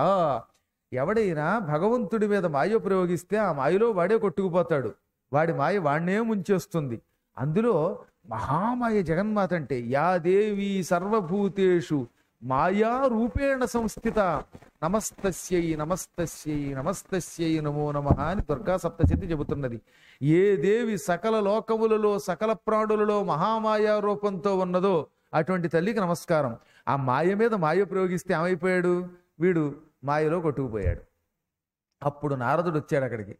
ఎవడైనా భగవంతుడి మీద మాయ ప్రయోగిస్తే ఆ మాయలో వాడే కొట్టుకుపోతాడు వాడి మాయ వాడినే ముంచేస్తుంది అందులో మహామాయ జగన్మాత అంటే యా దేవి సర్వభూతేషు మాయా రూపేణ సంస్థిత నమస్తస్యై నమస్తస్యై నమస్తస్యై నమో నమ అని దుర్గా సప్తశతి చెబుతున్నది ఏ దేవి సకల లోకములలో సకల ప్రాణులలో మహామాయా రూపంతో ఉన్నదో అటువంటి తల్లికి నమస్కారం ఆ మాయ మీద మాయ ప్రయోగిస్తే ఏమైపోయాడు వీడు మాయలో కొట్టుకుపోయాడు అప్పుడు నారదుడు వచ్చాడు అక్కడికి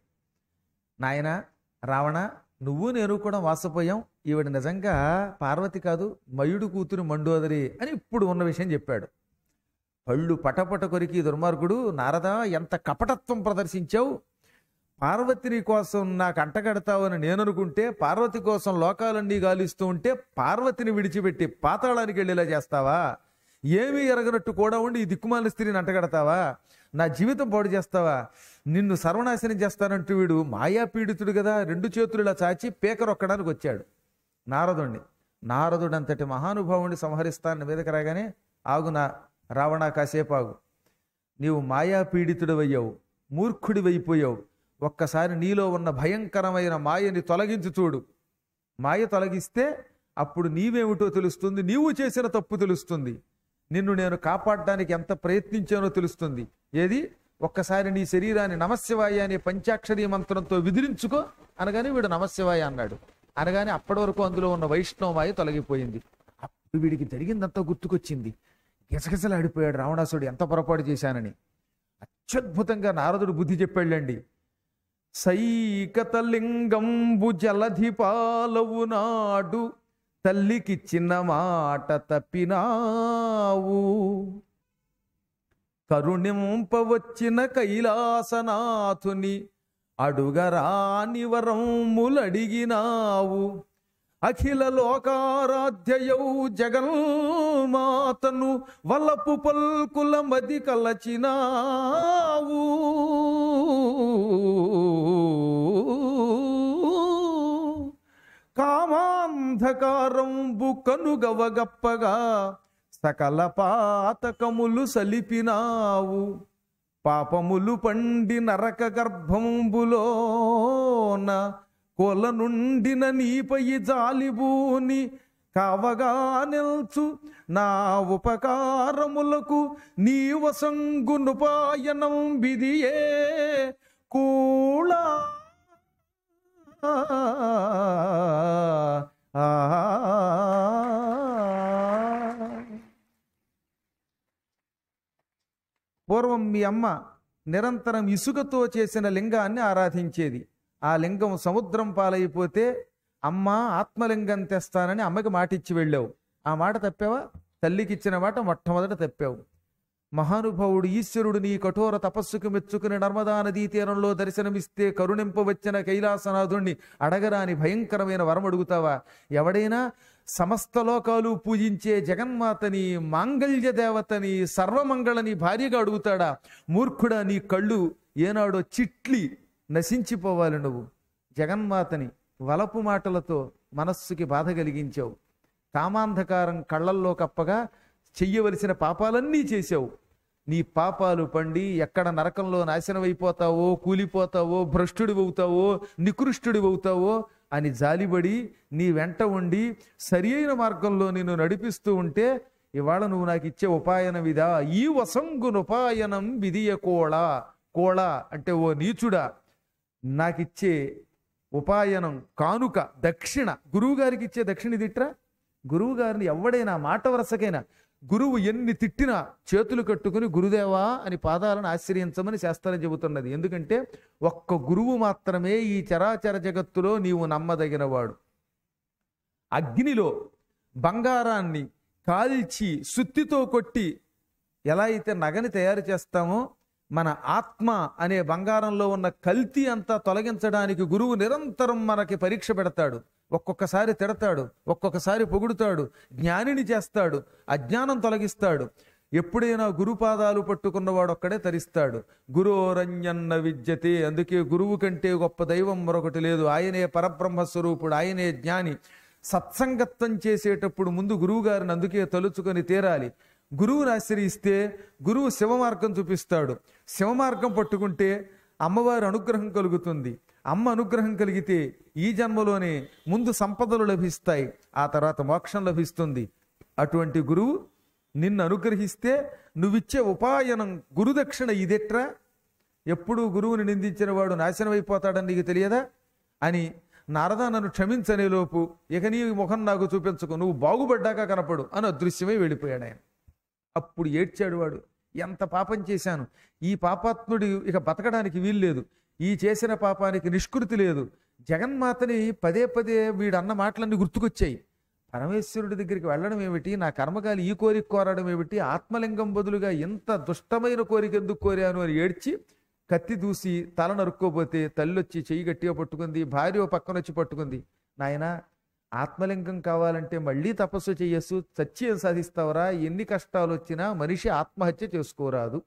నాయన రావణ నువ్వు నేను కూడా వాసపోయాం ఈవిడ నిజంగా పార్వతి కాదు మయుడు కూతురు మండోదరి అని ఇప్పుడు ఉన్న విషయం చెప్పాడు పళ్ళు పటపట కొరికి దుర్మార్గుడు నారద ఎంత కపటత్వం ప్రదర్శించావు పార్వతిని కోసం నాకు అంటగడతావని నేను అనుకుంటే పార్వతి కోసం లోకాలన్నీ గాలిస్తూ ఉంటే పార్వతిని విడిచిపెట్టి పాతాళానికి వెళ్ళేలా చేస్తావా ఏమీ ఎరగనట్టు కూడా ఉండి ఈ దిక్కుమాల స్త్రీని అంటగడతావా నా జీవితం పాడు చేస్తావా నిన్ను సర్వనాశనం చేస్తానంటూ వీడు మాయా పీడితుడు కదా రెండు చేతులు ఇలా చాచి పేకరొక్కడానికి వచ్చాడు నారదుణ్ణి నారదుడు అంతటి మహానుభావుని సంహరిస్తాను మీదకి రాగానే ఆగు నా రావణ కాసేపు ఆగు నీవు మాయా పీడితుడివయ్యావు మూర్ఖుడివైపోయావు ఒక్కసారి నీలో ఉన్న భయంకరమైన మాయని తొలగించు చూడు మాయ తొలగిస్తే అప్పుడు నీవేమిటో తెలుస్తుంది నీవు చేసిన తప్పు తెలుస్తుంది నిన్ను నేను కాపాడడానికి ఎంత ప్రయత్నించానో తెలుస్తుంది ఏది ఒక్కసారి నీ శరీరాన్ని నమశివాయ అనే పంచాక్షరీ మంత్రంతో విదిలించుకో అనగానే వీడు నమశివాయ అన్నాడు అనగానే అప్పటి వరకు అందులో ఉన్న వైష్ణవమాయ తొలగిపోయింది అప్పుడు వీడికి జరిగిందంతా గుర్తుకొచ్చింది గిసగిసలాడిపోయాడు రావణాసుడు ఎంత పొరపాటు చేశానని అత్యద్భుతంగా నారదుడు బుద్ధి చెప్పాళ్ళండి సైకతలింగంబు జలధి పాలవు నాడు తల్లికిచ్చిన మాట తప్పినావు కరుణింపవచ్చిన కైలాసనాథుని అడుగరాని వరములడిగినావు అఖిల లోకారాధ్యయౌ జగన్మాతను వలపు పల్కుల మది కలచినావు కామాంధకారంబు కనుగవగప్పగా సకల పాతకములు సలిపినావు పాపములు పండి నరక గర్భంబులోన కొల నుండిన నీపై జాలిబూని కావగా నిల్చు నా ఉపకారములకు నీ వసంగునుపాయనం విధియే కూళా పూర్వం మీ అమ్మ నిరంతరం ఇసుకతో చేసిన లింగాన్ని ఆరాధించేది ఆ లింగం సముద్రం పాలైపోతే అమ్మ ఆత్మలింగం తెస్తానని అమ్మకి మాట ఇచ్చి వెళ్ళావు ఆ మాట తప్పావా తల్లికి ఇచ్చిన మాట మొట్టమొదట తప్పావు మహానుభావుడు ఈశ్వరుడు నీ కఠోర తపస్సుకు మెచ్చుకుని నర్మదా నదీ తీరంలో దర్శనమిస్తే కరుణింపవచ్చిన కైలాసనాథుణ్ణి అడగరాని భయంకరమైన వరం అడుగుతావా ఎవడైనా సమస్త లోకాలు పూజించే జగన్మాతని మాంగళ్య దేవతని సర్వమంగళని భార్యగా అడుగుతాడా మూర్ఖుడా నీ కళ్ళు ఏనాడో చిట్లి నశించిపోవాలి నువ్వు జగన్మాతని వలపు మాటలతో మనస్సుకి బాధ కలిగించావు కామాంధకారం కళ్ళల్లో కప్పగా చెయ్యవలసిన పాపాలన్నీ చేశావు నీ పాపాలు పండి ఎక్కడ నరకంలో నాశనమైపోతావో కూలిపోతావో భ్రష్టుడివవుతావో నికృష్టుడివవుతావో అని జాలిబడి నీ వెంట ఉండి సరి అయిన మార్గంలో నిన్ను నడిపిస్తూ ఉంటే ఇవాళ నువ్వు నాకు ఇచ్చే ఉపాయనం ఇదా ఈ వసంగునుపాయనం విధియ కోళ కోళ అంటే ఓ నీచుడా నాకిచ్చే ఉపాయనం కానుక దక్షిణ గురువు గారికి ఇచ్చే దక్షిణ ఇదిట్రా గురువు గారిని ఎవడైనా మాట వరసకైనా గురువు ఎన్ని తిట్టినా చేతులు కట్టుకుని గురుదేవా అని పాదాలను ఆశ్రయించమని శాస్త్రం చెబుతున్నది ఎందుకంటే ఒక్క గురువు మాత్రమే ఈ చరాచర జగత్తులో నీవు నమ్మదగినవాడు అగ్నిలో బంగారాన్ని కాల్చి సుత్తితో కొట్టి ఎలా అయితే నగని తయారు చేస్తామో మన ఆత్మ అనే బంగారంలో ఉన్న కల్తీ అంతా తొలగించడానికి గురువు నిరంతరం మనకి పరీక్ష పెడతాడు ఒక్కొక్కసారి తిడతాడు ఒక్కొక్కసారి పొగుడుతాడు జ్ఞానిని చేస్తాడు అజ్ఞానం తొలగిస్తాడు ఎప్పుడైనా గురుపాదాలు పట్టుకున్నవాడు ఒక్కడే తరిస్తాడు గురోరంజన్న విద్యతే అందుకే గురువు కంటే గొప్ప దైవం మరొకటి లేదు ఆయనే పరబ్రహ్మ స్వరూపుడు ఆయనే జ్ఞాని సత్సంగత్వం చేసేటప్పుడు ముందు గురువు గారిని అందుకే తలుచుకొని తీరాలి గురువుని ఆశ్రయిస్తే గురువు శివమార్గం చూపిస్తాడు శివమార్గం పట్టుకుంటే అమ్మవారి అనుగ్రహం కలుగుతుంది అమ్మ అనుగ్రహం కలిగితే ఈ జన్మలోనే ముందు సంపదలు లభిస్తాయి ఆ తర్వాత మోక్షం లభిస్తుంది అటువంటి గురువు నిన్ను అనుగ్రహిస్తే నువ్విచ్చే ఉపాయనం గురుదక్షిణ ఇదెట్రా ఎప్పుడు గురువుని నిందించిన వాడు నాశనం అయిపోతాడని నీకు తెలియదా అని నారద నన్ను క్షమించనేలోపు ఇక నీ ముఖం నాకు చూపించకు నువ్వు బాగుపడ్డాక కనపడు అని అదృశ్యమై వెళ్ళిపోయాడు ఆయన అప్పుడు ఏడ్చాడు వాడు ఎంత పాపం చేశాను ఈ పాపాత్ముడి ఇక బతకడానికి వీల్లేదు ఈ చేసిన పాపానికి నిష్కృతి లేదు జగన్మాతని పదే పదే వీడు అన్న మాటలన్నీ గుర్తుకొచ్చాయి పరమేశ్వరుడి దగ్గరికి వెళ్ళడం ఏమిటి నా కర్మకాలి ఈ కోరిక కోరడం ఏమిటి ఆత్మలింగం బదులుగా ఎంత దుష్టమైన కోరిక ఎందుకు కోరాను అని ఏడ్చి కత్తి దూసి తల నరుక్కోపోతే తల్లి వచ్చి చెయ్యి గట్టిగా పట్టుకుంది భార్య ఓ పక్కన వచ్చి పట్టుకుంది నాయన ఆత్మలింగం కావాలంటే మళ్ళీ తపస్సు చెయ్యస్సు చచ్చి ఏం సాధిస్తావరా ఎన్ని కష్టాలు వచ్చినా మనిషి ఆత్మహత్య చేసుకోరాదు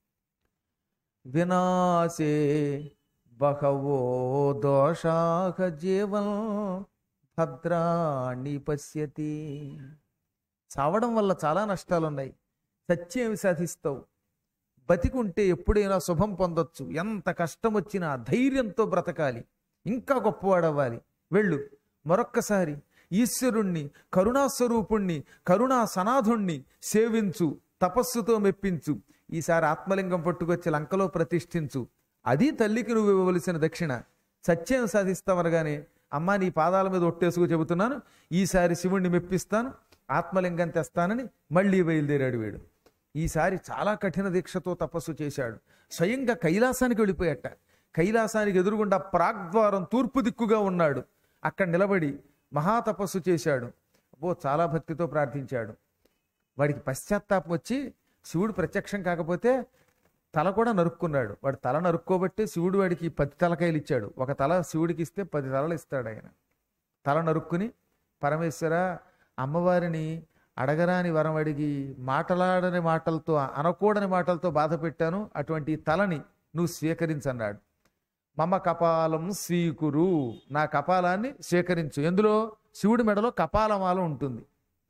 వినాశే బహవో దోషాహ జీవన్ భద్రాణి పశ్యతి చావడం వల్ల చాలా నష్టాలున్నాయి చచ్చి ఏమి సాధిస్తావు బతికుంటే ఎప్పుడైనా శుభం పొందొచ్చు ఎంత కష్టం వచ్చినా ధైర్యంతో బ్రతకాలి ఇంకా గొప్పవాడవ్వాలి వెళ్ళు మరొక్కసారి ఈశ్వరుణ్ణి కరుణాస్వరూపుణ్ణి కరుణా సనాథుణ్ణి సేవించు తపస్సుతో మెప్పించు ఈసారి ఆత్మలింగం పట్టుకొచ్చి లంకలో ప్రతిష్ఠించు అది తల్లికి నువ్వు ఇవ్వవలసిన దక్షిణ సత్యం సాధిస్తామనగానే అమ్మా నీ పాదాల మీద ఒట్టేసుకు చెబుతున్నాను ఈసారి శివుణ్ణి మెప్పిస్తాను ఆత్మలింగం తెస్తానని మళ్ళీ బయలుదేరాడు వీడు ఈసారి చాలా కఠిన దీక్షతో తపస్సు చేశాడు స్వయంగా కైలాసానికి వెళ్ళిపోయాట కైలాసానికి ఎదురుగుండా ప్రాగ్ద్వారం తూర్పు దిక్కుగా ఉన్నాడు అక్కడ నిలబడి మహాతపస్సు చేశాడు అబ్బో చాలా భక్తితో ప్రార్థించాడు వాడికి పశ్చాత్తాపం వచ్చి శివుడు ప్రత్యక్షం కాకపోతే తల కూడా నరుక్కున్నాడు వాడు తల నరుక్కోబట్టే శివుడు వాడికి పది తలకాయలు ఇచ్చాడు ఒక తల శివుడికి ఇస్తే పది తలలు ఇస్తాడు ఆయన తల నరుక్కుని పరమేశ్వర అమ్మవారిని అడగరాని వరం అడిగి మాటలాడని మాటలతో అనకూడని మాటలతో బాధ పెట్టాను అటువంటి తలని నువ్వు స్వీకరించన్నాడు మమ కపాలం స్వీకురు నా కపాలాన్ని స్వీకరించు ఎందులో శివుడి మెడలో కపాలమాల ఉంటుంది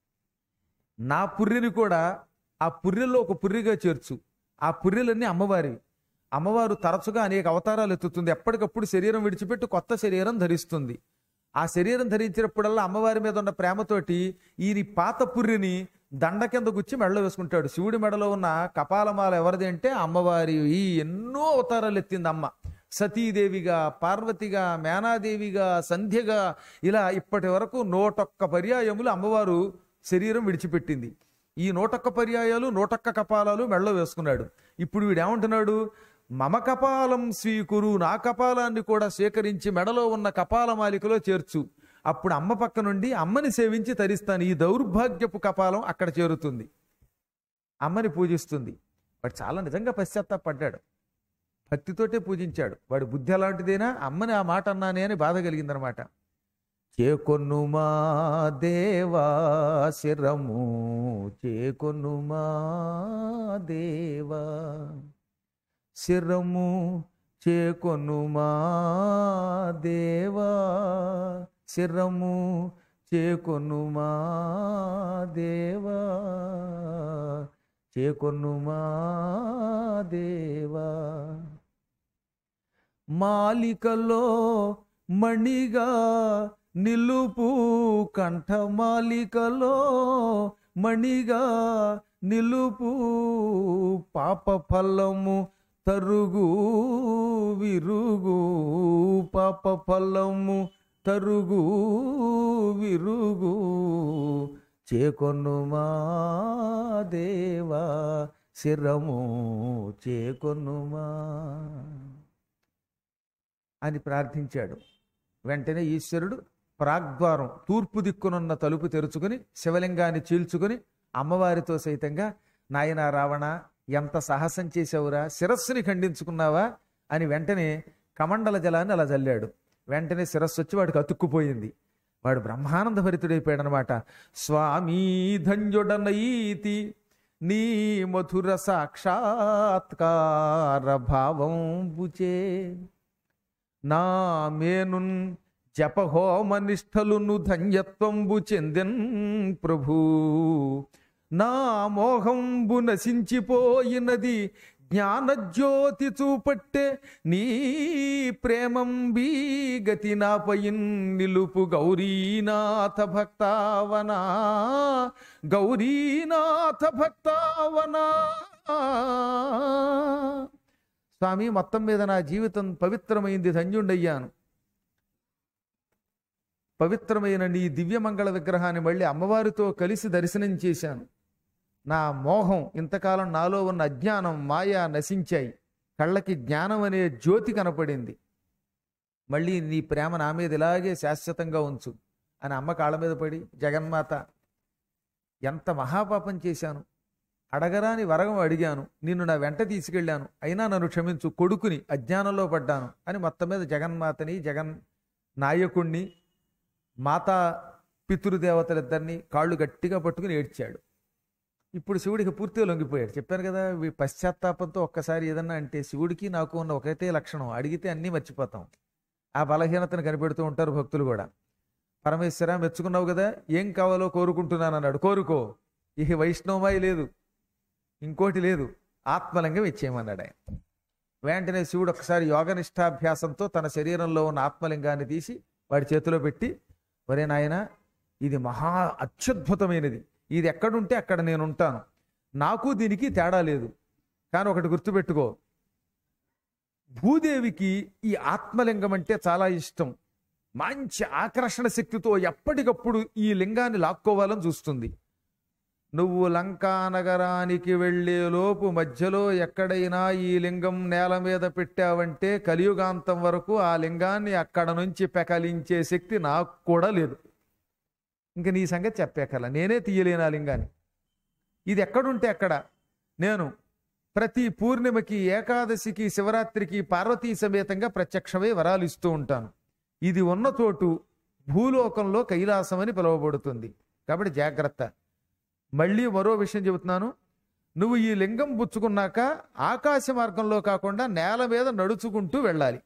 నా పుర్రెని కూడా ఆ పుర్రెల్లో ఒక పుర్రిగా చేర్చు ఆ పుర్రెలన్నీ అమ్మవారివి అమ్మవారు తరచుగా అనేక అవతారాలు ఎత్తుతుంది ఎప్పటికప్పుడు శరీరం విడిచిపెట్టి కొత్త శరీరం ధరిస్తుంది ఆ శరీరం ధరించినప్పుడల్లా అమ్మవారి మీద ఉన్న ప్రేమతోటి ఈయన పాత పుర్రిని దండ కింద గుచ్చి మెడలో వేసుకుంటాడు శివుడి మెడలో ఉన్న కపాలమాల ఎవరిది అంటే అమ్మవారి ఈ ఎన్నో అవతారాలు ఎత్తింది అమ్మ సతీదేవిగా పార్వతిగా మేనాదేవిగా సంధ్యగా ఇలా ఇప్పటి వరకు నూటొక్క పర్యాయములు అమ్మవారు శరీరం విడిచిపెట్టింది ఈ నూటొక్క పర్యాయాలు నూటొక్క కపాలాలు మెడలో వేసుకున్నాడు ఇప్పుడు వీడు ఏమంటున్నాడు మమ కపాలం స్వీకురు నా కపాలాన్ని కూడా స్వీకరించి మెడలో ఉన్న కపాలమాలికలో చేర్చు అప్పుడు అమ్మ పక్క నుండి అమ్మని సేవించి తరిస్తాను ఈ దౌర్భాగ్యపు కపాలం అక్కడ చేరుతుంది అమ్మని పూజిస్తుంది వాడు చాలా నిజంగా పశ్చాత్తాపడ్డాడు భక్తితోటే పూజించాడు వాడి బుద్ధి అలాంటిదేనా అమ్మని ఆ మాట అన్నానే అని బాధ కలిగిందనమాట చేకొన్నుమా దేవా శిరము చేకొన్నుమా దేవా శిరము చేకొనుమా దేవా శిరము చేకొనుమా దేవా చేకొనుమా దేవా మాలికలో మణిగా నిలుపు కంఠమాలికలో మణిగా నిలుపు పాప ఫలము తరుగు విరుగు పాప ఫలము తరుగు విరుగు చేకొనుమా దేవా శిరము చేకొనుమా అని ప్రార్థించాడు వెంటనే ఈశ్వరుడు ప్రాగ్ద్వారం తూర్పు దిక్కునున్న తలుపు తెరుచుకుని శివలింగాన్ని చీల్చుకుని అమ్మవారితో సైతంగా నాయనా రావణ ఎంత సాహసం చేసావురా శిరస్సుని ఖండించుకున్నావా అని వెంటనే కమండల జలాన్ని అలా చల్లాడు వెంటనే శిరస్సు వచ్చి వాడికి అతుక్కుపోయింది వాడు బ్రహ్మానంద భరితుడైపోయాడు అనమాట స్వామీ ధన్యుడనైతి నీ మధుర సాక్షాత్కార భావం బుచే నా మేనున్ జపహోమ నిష్ఠలును ధన్యత్వంబు చెందెన్ ప్రభు నా మోహంబు నశించిపోయినది జ్ఞానజ్యోతి చూపట్టే నీ ప్రేమం బీ గతి నాపయిన్ నిలుపు గౌరీనాథ భక్తావనా గౌరీనాథ భక్తావనా స్వామి మొత్తం మీద నా జీవితం పవిత్రమైంది ధన్యుండయ్యాను పవిత్రమైన నీ దివ్యమంగళ విగ్రహాన్ని మళ్ళీ అమ్మవారితో కలిసి దర్శనం చేశాను నా మోహం ఇంతకాలం నాలో ఉన్న అజ్ఞానం మాయ నశించాయి కళ్ళకి జ్ఞానం అనే జ్యోతి కనపడింది మళ్ళీ నీ ప్రేమ నా మీద ఇలాగే శాశ్వతంగా ఉంచు అని అమ్మ కాళ్ళ మీద పడి జగన్మాత ఎంత మహాపాపం చేశాను అడగరాని వరగం అడిగాను నిన్ను నా వెంట తీసుకెళ్ళాను అయినా నన్ను క్షమించు కొడుకుని అజ్ఞానంలో పడ్డాను అని మొత్తం మీద జగన్మాతని జగన్ నాయకుణ్ణి మాతా పితృదేవతలిద్దరిని కాళ్ళు గట్టిగా పట్టుకుని ఏడ్చాడు ఇప్పుడు శివుడికి పూర్తిగా లొంగిపోయాడు చెప్పాను కదా వీ పశ్చాత్తాపంతో ఒక్కసారి ఏదన్నా అంటే శివుడికి నాకు ఉన్న ఒకటే లక్షణం అడిగితే అన్నీ మర్చిపోతాం ఆ బలహీనతను కనిపెడుతూ ఉంటారు భక్తులు కూడా పరమేశ్వర మెచ్చుకున్నావు కదా ఏం కావాలో కోరుకుంటున్నాను అన్నాడు కోరుకో ఇక వైష్ణవమాయి లేదు ఇంకోటి లేదు ఆత్మలింగం ఇచ్చేయమన్నాడు ఆయన వెంటనే శివుడు ఒకసారి యోగనిష్టాభ్యాసంతో తన శరీరంలో ఉన్న ఆత్మలింగాన్ని తీసి వాడి చేతిలో పెట్టి ఒరే నాయన ఇది మహా అత్యద్భుతమైనది ఇది ఎక్కడుంటే అక్కడ నేను ఉంటాను నాకు దీనికి తేడా లేదు కానీ ఒకటి గుర్తుపెట్టుకో భూదేవికి ఈ ఆత్మలింగం అంటే చాలా ఇష్టం మంచి ఆకర్షణ శక్తితో ఎప్పటికప్పుడు ఈ లింగాన్ని లాక్కోవాలని చూస్తుంది నువ్వు లంకా నగరానికి వెళ్లే లోపు మధ్యలో ఎక్కడైనా ఈ లింగం నేల మీద పెట్టావంటే కలియుగాంతం వరకు ఆ లింగాన్ని అక్కడ నుంచి పెకలించే శక్తి నాకు కూడా లేదు ఇంక నీ సంగతి చెప్పేకల నేనే తీయలేను ఆ లింగాన్ని ఇది ఎక్కడుంటే అక్కడ నేను ప్రతి పూర్ణిమకి ఏకాదశికి శివరాత్రికి పార్వతీ సమేతంగా ప్రత్యక్షమై వరాలు ఇస్తూ ఉంటాను ఇది ఉన్న చోటు భూలోకంలో కైలాసం అని పిలువబడుతుంది కాబట్టి జాగ్రత్త మళ్ళీ మరో విషయం చెబుతున్నాను నువ్వు ఈ లింగం పుచ్చుకున్నాక ఆకాశ మార్గంలో కాకుండా నేల మీద నడుచుకుంటూ వెళ్ళాలి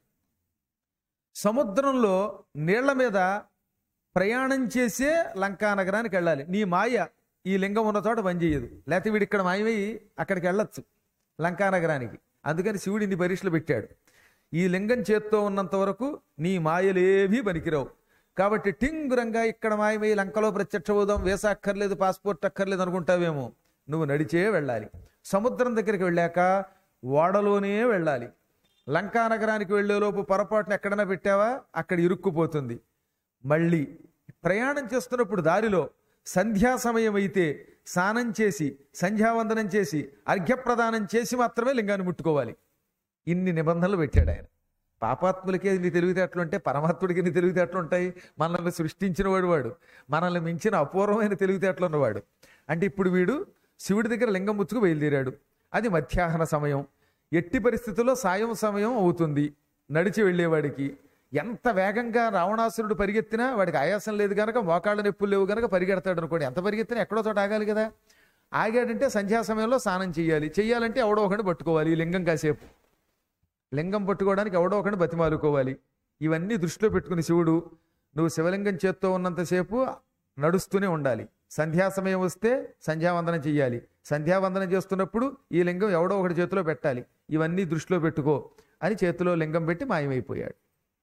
సముద్రంలో నీళ్ల మీద ప్రయాణం చేసే లంకా నగరానికి వెళ్ళాలి నీ మాయ ఈ లింగం ఉన్న చోట పనిచేయదు లేకపోతే వీడు ఇక్కడ మాయమయ్యి అక్కడికి వెళ్ళొచ్చు లంకా నగరానికి అందుకని శివుడు ఇన్ని పరీక్షలు పెట్టాడు ఈ లింగం చేత్తో ఉన్నంత వరకు నీ మాయలేవీ పనికిరావు కాబట్టి టింగురంగా ఇక్కడ మాయమై లంకలో ప్రత్యక్షమవుదాం వేసా అక్కర్లేదు పాస్పోర్ట్ అక్కర్లేదు అనుకుంటావేమో నువ్వు నడిచే వెళ్ళాలి సముద్రం దగ్గరికి వెళ్ళాక ఓడలోనే వెళ్ళాలి లంకా నగరానికి వెళ్ళేలోపు పొరపాటున ఎక్కడైనా పెట్టావా అక్కడ ఇరుక్కుపోతుంది మళ్ళీ ప్రయాణం చేస్తున్నప్పుడు దారిలో సంధ్యా సమయం అయితే స్నానం చేసి సంధ్యావందనం చేసి అర్ఘ్యప్రదానం చేసి మాత్రమే లింగాన్ని ముట్టుకోవాలి ఇన్ని నిబంధనలు పెట్టాడు ఆయన పాపాత్ములకే నీ తెలివితేటలు ఉంటే పరమాత్ముడికి నీ తెలివితేటలు ఉంటాయి మనల్ని సృష్టించిన వాడు వాడు మనల్ని మించిన అపూర్వమైన తెలివితేటలు ఉన్నవాడు అంటే ఇప్పుడు వీడు శివుడి దగ్గర లింగం ముచ్చుకు బయలుదేరాడు అది మధ్యాహ్న సమయం ఎట్టి పరిస్థితుల్లో సాయం సమయం అవుతుంది నడిచి వెళ్ళేవాడికి ఎంత వేగంగా రావణాసురుడు పరిగెత్తినా వాడికి ఆయాసం లేదు కనుక మోకాళ్ళ నొప్పులు లేవు కనుక పరిగెడతాడు అనుకోండి ఎంత పరిగెత్తినా ఎక్కడో చోట ఆగాలి కదా ఆగాడంటే సంధ్యా సమయంలో స్నానం చేయాలి చేయాలంటే ఎవడో ఒకటి పట్టుకోవాలి ఈ లింగం కాసేపు లింగం పట్టుకోవడానికి ఎవడో ఒకటి బతిమాలుకోవాలి ఇవన్నీ దృష్టిలో పెట్టుకుని శివుడు నువ్వు శివలింగం చేత్తో ఉన్నంతసేపు నడుస్తూనే ఉండాలి సంధ్యా సమయం వస్తే సంధ్యావందనం చెయ్యాలి సంధ్యావందనం చేస్తున్నప్పుడు ఈ లింగం ఎవడో ఒకటి చేతిలో పెట్టాలి ఇవన్నీ దృష్టిలో పెట్టుకో అని చేతిలో లింగం పెట్టి మాయమైపోయాడు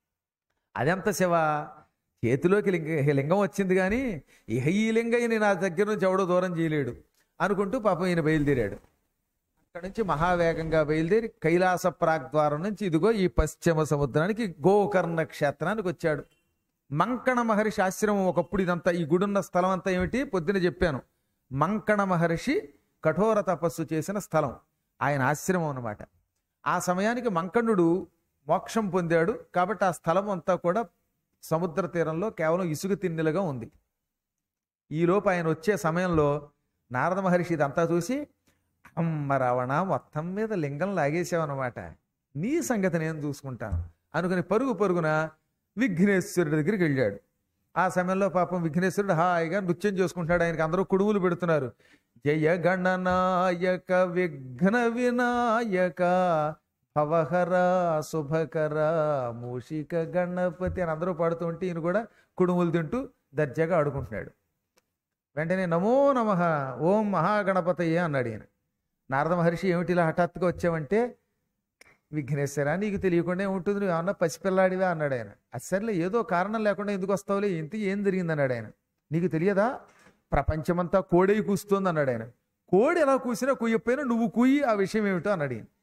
అదెంత శివ చేతిలోకి లింగ లింగం వచ్చింది కానీ ఇహ ఈ లింగయ్యని నా దగ్గర నుంచి ఎవడో దూరం చేయలేడు అనుకుంటూ పాపం ఈయన బయలుదేరాడు అక్కడి నుంచి మహావేగంగా బయలుదేరి కైలాస ప్రాగ్ద్వారం నుంచి ఇదిగో ఈ పశ్చిమ సముద్రానికి గోకర్ణ క్షేత్రానికి వచ్చాడు మంకణ మహర్షి ఆశ్రమం ఒకప్పుడు ఇదంతా ఈ గుడున్న స్థలం అంతా ఏమిటి పొద్దున చెప్పాను మంకణ మహర్షి కఠోర తపస్సు చేసిన స్థలం ఆయన ఆశ్రమం అన్నమాట ఆ సమయానికి మంకణుడు మోక్షం పొందాడు కాబట్టి ఆ స్థలం అంతా కూడా సముద్ర తీరంలో కేవలం ఇసుక తిన్నెలుగా ఉంది ఈలోపు ఆయన వచ్చే సమయంలో నారద మహర్షి ఇదంతా చూసి అమ్మ రావణ మొత్తం మీద లింగం లాగేసావన్నమాట నీ సంగతి నేను చూసుకుంటాను అనుకుని పరుగు పరుగున విఘ్నేశ్వరుడి దగ్గరికి వెళ్ళాడు ఆ సమయంలో పాపం విఘ్నేశ్వరుడు హాయిగా నృత్యం చేసుకుంటాడు ఆయనకి అందరూ కుడుములు పెడుతున్నారు జయ గణనాయక విఘ్న వినాయక భవహర శుభకర మూషిక గణపతి అని అందరూ పాడుతూ ఉంటే ఈయన కూడా కుడుములు తింటూ దర్జాగా ఆడుకుంటున్నాడు వెంటనే నమో నమ ఓం మహాగణపతయ్య అన్నాడు ఈయన నారద మహర్షి ఏమిటి ఇలా హఠాత్తుగా వచ్చావంటే విఘ్నేశ్వర నీకు తెలియకుండా ఏముంటుంది నువ్వు ఏమన్నా పసిపిల్లాడివా అన్నాడు ఆయన అసలే ఏదో కారణం లేకుండా ఎందుకు వస్తావులే ఇంత ఏం జరిగింది అన్నాడు ఆయన నీకు తెలియదా ప్రపంచమంతా కోడై కూస్తోంది అన్నాడు ఆయన కోడి ఎలా కూసినా కూయకపోయినా నువ్వు కూయి ఆ విషయం ఏమిటో అన్నాడు ఈయన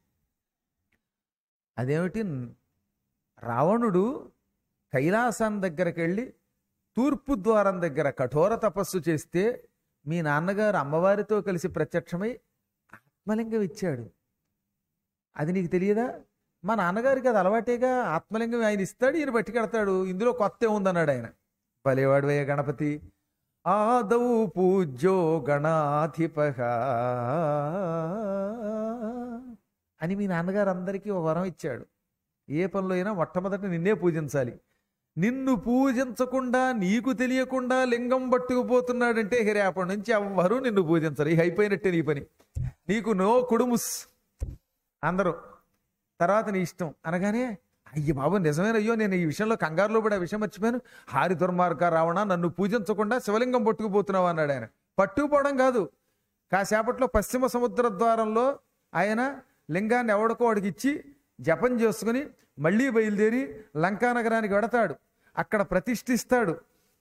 అదేమిటి రావణుడు కైలాసం దగ్గరికి వెళ్ళి తూర్పు ద్వారం దగ్గర కఠోర తపస్సు చేస్తే మీ నాన్నగారు అమ్మవారితో కలిసి ప్రత్యక్షమై ఆత్మలింగం ఇచ్చాడు అది నీకు తెలియదా మా నాన్నగారికి అది అలవాటేగా ఆత్మలింగం ఆయన ఇస్తాడు ఈయన పట్టుకెడతాడు ఇందులో కొత్త ఏముందన్నాడు ఆయన భలేవాడువయ్య గణపతి ఆదౌ పూజ్యో గణాధిప అని మీ నాన్నగారు అందరికీ ఒక వరం ఇచ్చాడు ఏ పనిలో అయినా మొట్టమొదట నిన్నే పూజించాలి నిన్ను పూజించకుండా నీకు తెలియకుండా లింగం పట్టుకుపోతున్నాడంటే రేపటి నుంచి ఎవ్వరూ నిన్ను పూజించరు ఇక అయిపోయినట్టే నీ పని నీకు నో కుడుముస్ అందరూ తర్వాత నీ ఇష్టం అనగానే అయ్యి బాబు నిజమైన అయ్యో నేను ఈ విషయంలో కంగారులో పడి ఆ విషయం మర్చిపోయాను హారి దుర్మార్గ రావణ నన్ను పూజించకుండా శివలింగం పట్టుకుపోతున్నావు అన్నాడు ఆయన పట్టుకుపోవడం కాదు కాసేపట్లో పశ్చిమ సముద్ర ద్వారంలో ఆయన లింగాన్ని ఎవడికో వాడికి ఇచ్చి జపం చేసుకుని మళ్ళీ బయలుదేరి లంకా నగరానికి వెడతాడు అక్కడ ప్రతిష్ఠిస్తాడు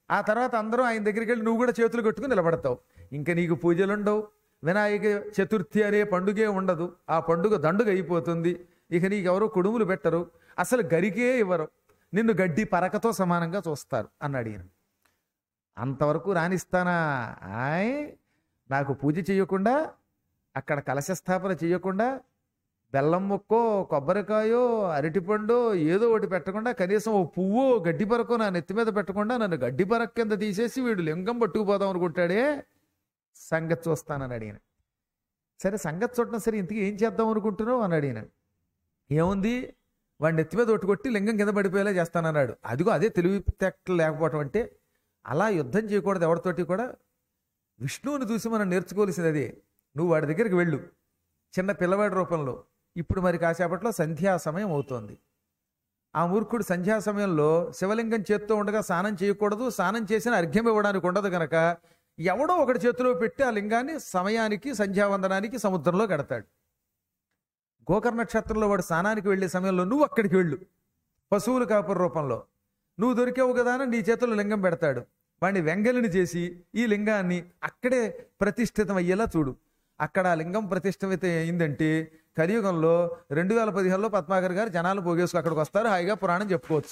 ఆ తర్వాత అందరూ ఆయన దగ్గరికి వెళ్ళి నువ్వు కూడా చేతులు కట్టుకుని నిలబడతావు ఇంకా నీకు పూజలు ఉండవు వినాయక చతుర్థి అనే పండుగే ఉండదు ఆ పండుగ దండుగ అయిపోతుంది ఇక నీకెవరో కుడుములు పెట్టరు అసలు గరికే ఇవ్వరు నిన్ను గడ్డి పరకతో సమానంగా చూస్తారు అన్నాడు ఈయన అంతవరకు రాణిస్తానా ఆయ్ నాకు పూజ చేయకుండా అక్కడ కలశ స్థాపన చేయకుండా బెల్లం ముక్కో కొబ్బరికాయో అరటిపండో ఏదో ఒకటి పెట్టకుండా కనీసం ఓ పువ్వు గడ్డి పరకో నా నెత్తి మీద పెట్టకుండా నన్ను గడ్డి పరక కింద తీసేసి వీడు లింగం పట్టుకుపోదాం అనుకుంటాడే సంగతి చూస్తానని అడిగిన సరే సంగతి చూడటం సరే ఇంతకీ ఏం చేద్దాం అనుకుంటున్నావు అని అడిగిన ఏముంది వాడి నెత్తి మీద ఒట్టుకొట్టి లింగం కింద పడిపోయేలా చేస్తానన్నాడు అదిగో అదే తెలివి తెక్కలు లేకపోవటం అంటే అలా యుద్ధం చేయకూడదు ఎవరితోటి కూడా విష్ణువుని చూసి మనం నేర్చుకోవాల్సింది అదే నువ్వు వాడి దగ్గరికి వెళ్ళు చిన్న పిల్లవాడి రూపంలో ఇప్పుడు మరి కాసేపట్లో సంధ్యా సమయం అవుతోంది ఆ మూర్ఖుడు సంధ్యా సమయంలో శివలింగం చేత్తో ఉండగా స్నానం చేయకూడదు స్నానం చేసిన అర్ఘ్యం ఇవ్వడానికి ఉండదు గనక ఎవడో ఒకటి చేతిలో పెట్టి ఆ లింగాన్ని సమయానికి సంధ్యావందనానికి సముద్రంలో కడతాడు గోకర్ణ నక్షత్రంలో వాడు స్నానానికి వెళ్ళే సమయంలో నువ్వు అక్కడికి వెళ్ళు పశువుల కాపుర రూపంలో నువ్వు దొరికావు కదా అని నీ చేతిలో లింగం పెడతాడు వాడిని వెంగలిని చేసి ఈ లింగాన్ని అక్కడే ప్రతిష్ఠితం అయ్యేలా చూడు అక్కడ ఆ లింగం ప్రతిష్ఠిత అయిందంటే కలియుగంలో రెండు వేల పదిహేనులో పద్మాకర్ గారు జనాలు పోగేసుకు అక్కడికి వస్తారు హాయిగా పురాణం చెప్పుకోవచ్చు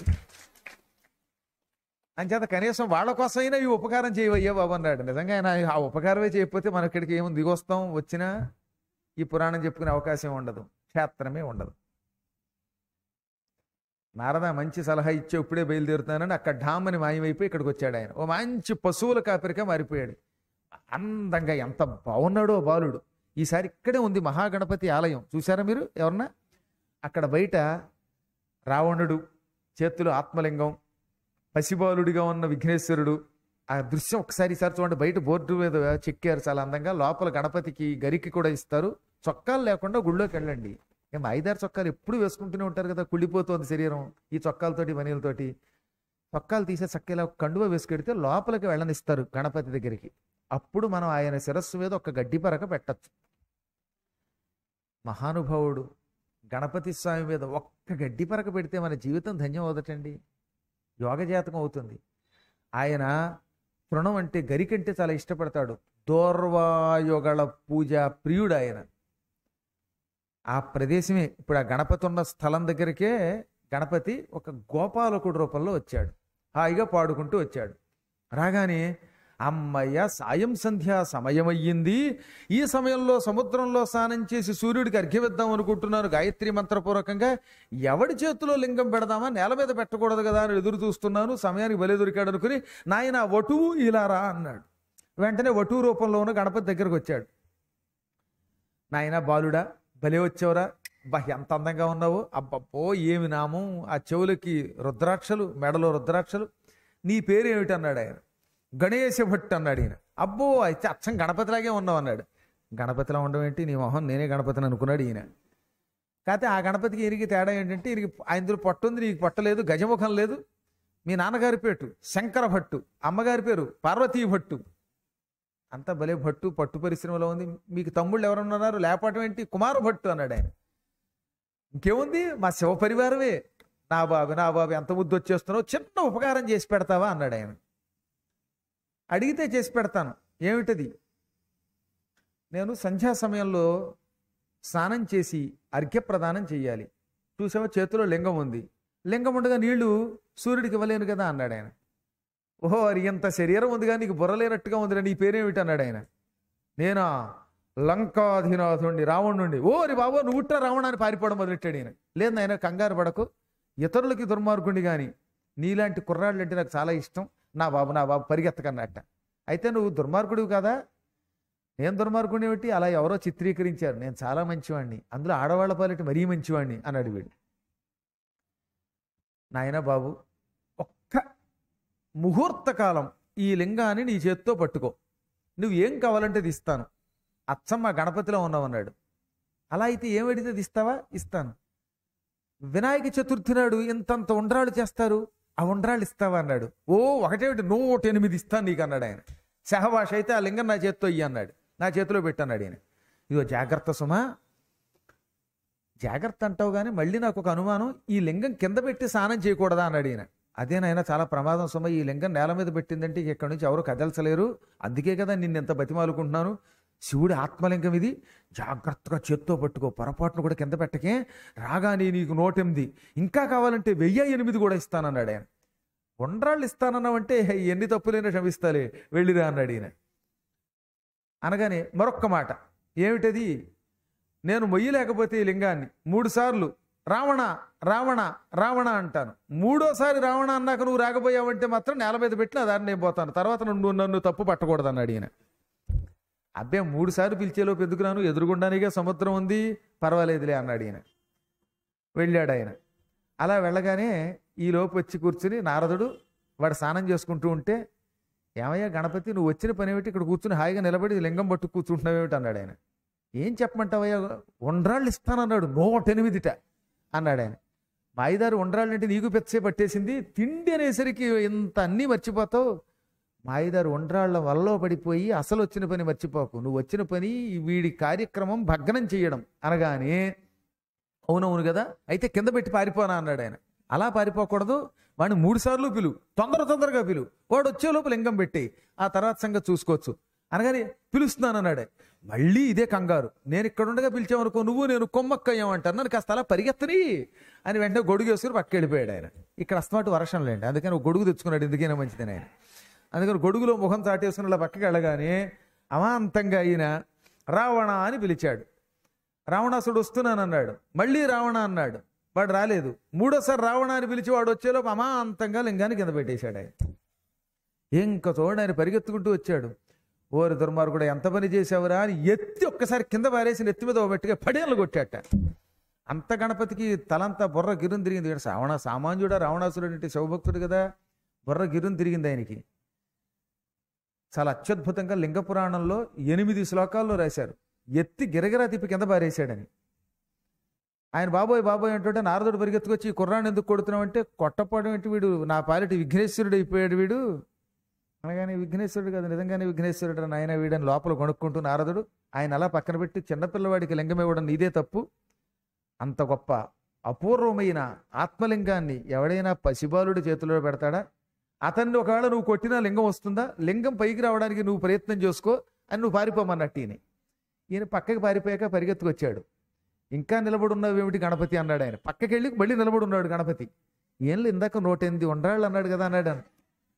అంచేత కనీసం వాళ్ళ కోసమైనా ఈ ఉపకారం చేయవయ్యా బాబు అన్నాడు నిజంగా ఆయన ఆ ఉపకారమే చేయకపోతే మన ఇక్కడికి ఏముంది దిగొస్తాం వచ్చినా ఈ పురాణం చెప్పుకునే అవకాశం ఉండదు క్షేత్రమే ఉండదు నారద మంచి సలహా ఇచ్చే ఇప్పుడే బయలుదేరుతానని అక్కడ ఢామని మాయమైపోయి ఇక్కడికి వచ్చాడు ఆయన ఓ మంచి పశువుల కాపరిగా మారిపోయాడు అందంగా ఎంత బాగున్నాడో బాలుడు ఈసారి ఇక్కడే ఉంది మహాగణపతి ఆలయం చూసారా మీరు ఎవరన్నా అక్కడ బయట రావణుడు చేతులు ఆత్మలింగం పసిబాలుడిగా ఉన్న విఘ్నేశ్వరుడు ఆ దృశ్యం ఒకసారి ఈసారి చూడండి బయట బోర్డు మీద చెక్కారు చాలా అందంగా లోపల గణపతికి గరికి కూడా ఇస్తారు చొక్కాలు లేకుండా గుళ్ళోకి వెళ్ళండి ఏం ఐదారు చొక్కాలు ఎప్పుడు వేసుకుంటూనే ఉంటారు కదా కుళ్ళిపోతుంది శరీరం ఈ చొక్కాలతోటి మనీలతోటి చొక్కాలు తీసే చక్కెలా కండువ వేసుకెడితే లోపలికి వెళ్ళనిస్తారు గణపతి దగ్గరికి అప్పుడు మనం ఆయన శిరస్సు మీద ఒక గడ్డి పరక పెట్టచ్చు మహానుభావుడు గణపతి స్వామి మీద ఒక్క గడ్డి పరక పెడితే మన జీవితం ధన్యం అవుదటండి యోగజాతకం అవుతుంది ఆయన తృణం అంటే గరికంటే చాలా ఇష్టపడతాడు దూర్వాయుగళ పూజ ప్రియుడు ఆయన ఆ ప్రదేశమే ఇప్పుడు ఆ గణపతి ఉన్న స్థలం దగ్గరికే గణపతి ఒక గోపాలకుడు రూపంలో వచ్చాడు హాయిగా పాడుకుంటూ వచ్చాడు రాగానే అమ్మయ్య సాయం సంధ్య సమయం అయ్యింది ఈ సమయంలో సముద్రంలో స్నానం చేసి సూర్యుడికి అర్ఘ్యమిద్దాం అనుకుంటున్నాను గాయత్రి మంత్రపూర్వకంగా ఎవడి చేతిలో లింగం పెడదామా నేల మీద పెట్టకూడదు కదా అని ఎదురు చూస్తున్నాను సమయానికి బలి దొరికాడు అనుకుని నాయన వటువు ఇలా రా అన్నాడు వెంటనే వటువు రూపంలో ఉన్న గణపతి దగ్గరకు వచ్చాడు నాయన బాలుడా భలే వచ్చావురా బా ఎంత అందంగా ఉన్నావు అబ్బబ్బో ఏమి నామం ఆ చెవులకి రుద్రాక్షలు మెడలో రుద్రాక్షలు నీ పేరు ఏమిటి అన్నాడు ఆయన గణేశ భట్ అన్నాడు ఈయన అబ్బో అయితే అచ్చం గణపతిలాగే ఉన్నావు అన్నాడు గణపతిలా ఉండడం ఏంటి నీ మొహం నేనే గణపతిని అనుకున్నాడు ఈయన కాకపోతే ఆ గణపతికి ఈయనకి తేడా ఏంటంటే ఈయనకి ఆయనలో పట్టు ఉంది నీకు పట్టలేదు గజముఖం లేదు మీ నాన్నగారి పేరు శంకర భట్టు అమ్మగారి పేరు పార్వతీ భట్టు అంతా భలే భట్టు పట్టు పరిశ్రమలో ఉంది మీకు తమ్ముళ్ళు ఎవరున్నారు లేపటం ఏంటి కుమార భట్టు అన్నాడు ఆయన ఇంకేముంది మా శివ పరివారమే నా బాబు నా బాబు ఎంత ముద్దు వచ్చేస్తున్నావు చిన్న ఉపకారం చేసి పెడతావా అన్నాడు ఆయన అడిగితే చేసి పెడతాను ఏమిటది నేను సంధ్యా సమయంలో స్నానం చేసి అర్ఘ్యప్రదానం చెయ్యాలి చూసావా చేతిలో లింగం ఉంది లింగం ఉండగా నీళ్లు సూర్యుడికి ఇవ్వలేను కదా అన్నాడు ఆయన ఓహో అది ఇంత శరీరం ఉంది కానీ నీకు బుర్ర లేనట్టుగా ఉందిరా నీ పేరేమిటి అన్నాడు ఆయన నేనా లంకాధినాథుండి రావణుండి ఓ రి బాబు నువ్వు ఉట్రా రావణాన్ని పారిపోవడం మొదలెట్టాడు ఈయన లేదు ఆయన కంగారు పడకు ఇతరులకి దుర్మార్గుండి కానీ నీలాంటి కుర్రాళ్ళు అంటే నాకు చాలా ఇష్టం నా బాబు నా బాబు పరిగెత్తకన్నట్ట అయితే నువ్వు దుర్మార్గుడివి కదా నేను దుర్మార్గుడిని ఏమిటి అలా ఎవరో చిత్రీకరించారు నేను చాలా మంచివాడిని అందులో ఆడవాళ్ళ పాలిటి మరీ మంచివాడిని అన్నాడు వీడు నాయన బాబు ఒక్క ముహూర్త కాలం ఈ లింగాన్ని నీ చేత్తో పట్టుకో నువ్వు ఏం కావాలంటే అది ఇస్తాను అచ్చమ్మ గణపతిలో ఉన్నావన్నాడు అలా అయితే ఏం అడిగితే అది ఇస్తావా ఇస్తాను వినాయక చతుర్థి నాడు ఇంతంత ఉండ్రాళ్ళు చేస్తారు ఆ ఉండ్రాళ్ళు ఇస్తావా అన్నాడు ఓ ఒకటేమిటి నూట ఎనిమిది ఇస్తాను నీకు అన్నాడు ఆయన సహభాష అయితే ఆ లింగం నా చేత్తో ఇయ్యి అన్నాడు నా చేతిలో పెట్టన్నాడు ఈయన ఇదిగో జాగ్రత్త సుమా జాగ్రత్త అంటావు కానీ మళ్ళీ నాకు ఒక అనుమానం ఈ లింగం కింద పెట్టి స్నానం చేయకూడదా అన్నాడు ఈయన అదేనైనా చాలా ప్రమాదం సొమ్మ ఈ లింగం నేల మీద పెట్టిందంటే ఇక ఇక్కడి నుంచి ఎవరు కదల్చలేరు అందుకే కదా నిన్ను ఎంత బతిమాలుకుంటున్నాను శివుడి ఆత్మలింగం ఇది జాగ్రత్తగా చేత్తో పట్టుకో పొరపాటును కూడా కింద పెట్టకే రాగానే నీకు నూటెనిమిది ఇంకా కావాలంటే వెయ్యి ఎనిమిది కూడా ఇస్తానన్నాడు ఆయన ఉండ్రాళ్ళు ఇస్తానన్నావంటే ఎన్ని తప్పులైనా క్షమిస్తాలే వెళ్ళిరా అన్నాడు ఈయన అనగానే మరొక్క మాట ఏమిటది నేను మొయ్యలేకపోతే ఈ లింగాన్ని మూడు సార్లు రావణ రావణ రావణ అంటాను మూడోసారి రావణ అన్నాక నువ్వు రాకపోయావంటే మాత్రం నేల మీద పెట్టి నా దాన్ని నేను పోతాను తర్వాత నువ్వు నన్ను తప్పు పట్టకూడదు అన్నాడు ఈయన అబ్బే మూడు సార్లు పిలిచేలోపు ఎందుకున్నాను ఎదురుగుండానిగా సముద్రం ఉంది పర్వాలేదులే అన్నాడు ఈయన వెళ్ళాడు ఆయన అలా వెళ్ళగానే ఈ లోపు వచ్చి కూర్చుని నారదుడు వాడు స్నానం చేసుకుంటూ ఉంటే ఏమయ్యా గణపతి నువ్వు వచ్చిన పని ఏమిటి ఇక్కడ కూర్చుని హాయిగా నిలబడి లింగం పట్టు కూర్చుంటున్నావేమిటి అన్నాడు ఆయన ఏం చెప్పమంటావయ్యా ఉండ్రాళ్ళు ఇస్తానన్నాడు నూట ఎనిమిదిట అన్నాడు ఆయన మా ఐదారు ఉండ్రాళ్ళు అంటే నీకు పెచ్చే పట్టేసింది తిండి అనేసరికి ఇంత అన్నీ మర్చిపోతావు మా ఐదారు ఉండ్రాళ్ళ వల్ల పడిపోయి అసలు వచ్చిన పని మర్చిపోకు నువ్వు వచ్చిన పని వీడి కార్యక్రమం భగ్నం చేయడం అనగానే అవునవును కదా అయితే కింద పెట్టి పారిపోనా అన్నాడు ఆయన అలా పారిపోకూడదు వాడిని మూడు సార్లు పిలు తొందర తొందరగా పిలు వాడు వచ్చే లోపు లింగం పెట్టి ఆ తర్వాత సంగతి చూసుకోవచ్చు అనగానే పిలుస్తున్నాను అన్నాడే మళ్ళీ ఇదే కంగారు నేను ఇక్కడ ఉండగా పిలిచామనుకో నువ్వు నేను కొమ్మక్కయ్యామంటారు నన్ను కాస్త అలా పరిగెత్తని అని వెంటనే గొడుగు వేసుకుని పక్క వెళ్ళిపోయాడు ఆయన ఇక్కడ అస్తమాటు వర్షం లేండి అందుకని ఒక గొడుగు తెచ్చుకున్నాడు ఎందుకైనా మంచిదని ఆయన అందుకని గొడుగులో ముఖం చాటేసుకుని అలా పక్కకి వెళ్ళగానే అమాంతంగా అయిన రావణ అని పిలిచాడు రావణాసుడు వస్తున్నానన్నాడు మళ్ళీ రావణ అన్నాడు వాడు రాలేదు మూడోసారి రావణ అని పిలిచి వాడు వచ్చేలోపు అమాంతంగా లింగాన్ని కింద పెట్టేశాడు ఆయన ఇంకా చూడండి ఆయన పరిగెత్తుకుంటూ వచ్చాడు ఓరి దుర్మార్గుడు ఎంత పని చేసావురా అని ఎత్తి ఒక్కసారి కింద పారేసి నెత్తి మీద పెట్టిగా పడేళ్ళు కొట్టాట అంత గణపతికి తలంతా బుర్ర గిరుని తిరిగింది ఇక్కడ శ్రావణ సామాన్యుడా రావణాసుడు అంటే శివభక్తుడు కదా బుర్ర గిరుని తిరిగింది ఆయనకి చాలా అత్యద్భుతంగా లింగ పురాణంలో ఎనిమిది శ్లోకాల్లో రాశారు ఎత్తి గిరగిరా తిప్పి కింద పారేశాడని ఆయన బాబోయ్ బాబోయ్ అంటుంటే నారదుడు పరిగెత్తుకొచ్చి ఈ కుర్రాన్ని ఎందుకు కొడుతున్నావంటే కొట్టపోవడం ఏంటి వీడు నా పాలిటి విఘ్నేశ్వరుడు అయిపోయాడు వీడు అనగానే విఘ్నేశ్వరుడు కాదు నిజంగానే విఘ్నేశ్వరుడు అని ఆయన వీడని లోపల కొనుక్కుంటూ నారదుడు ఆయన అలా పక్కన పెట్టి చిన్నపిల్లవాడికి లింగం ఇవ్వడం నీదే తప్పు అంత గొప్ప అపూర్వమైన ఆత్మలింగాన్ని ఎవడైనా పసిబాలుడి చేతిలో పెడతాడా అతన్ని ఒకవేళ నువ్వు కొట్టినా లింగం వస్తుందా లింగం పైకి రావడానికి నువ్వు ప్రయత్నం చేసుకో అని నువ్వు పారిపోమన్నట్టు ఈయన ఈయన పక్కకి పారిపోయాక పరిగెత్తుకొచ్చాడు ఇంకా నిలబడున్నావు ఏమిటి గణపతి అన్నాడు ఆయన పక్కకి వెళ్ళి మళ్ళీ నిలబడున్నాడు గణపతి ఏంలే ఇందాక నూట ఎనిమిది ఉండ్రాళ్ళు అన్నాడు కదా అన్నాడు ఆయన.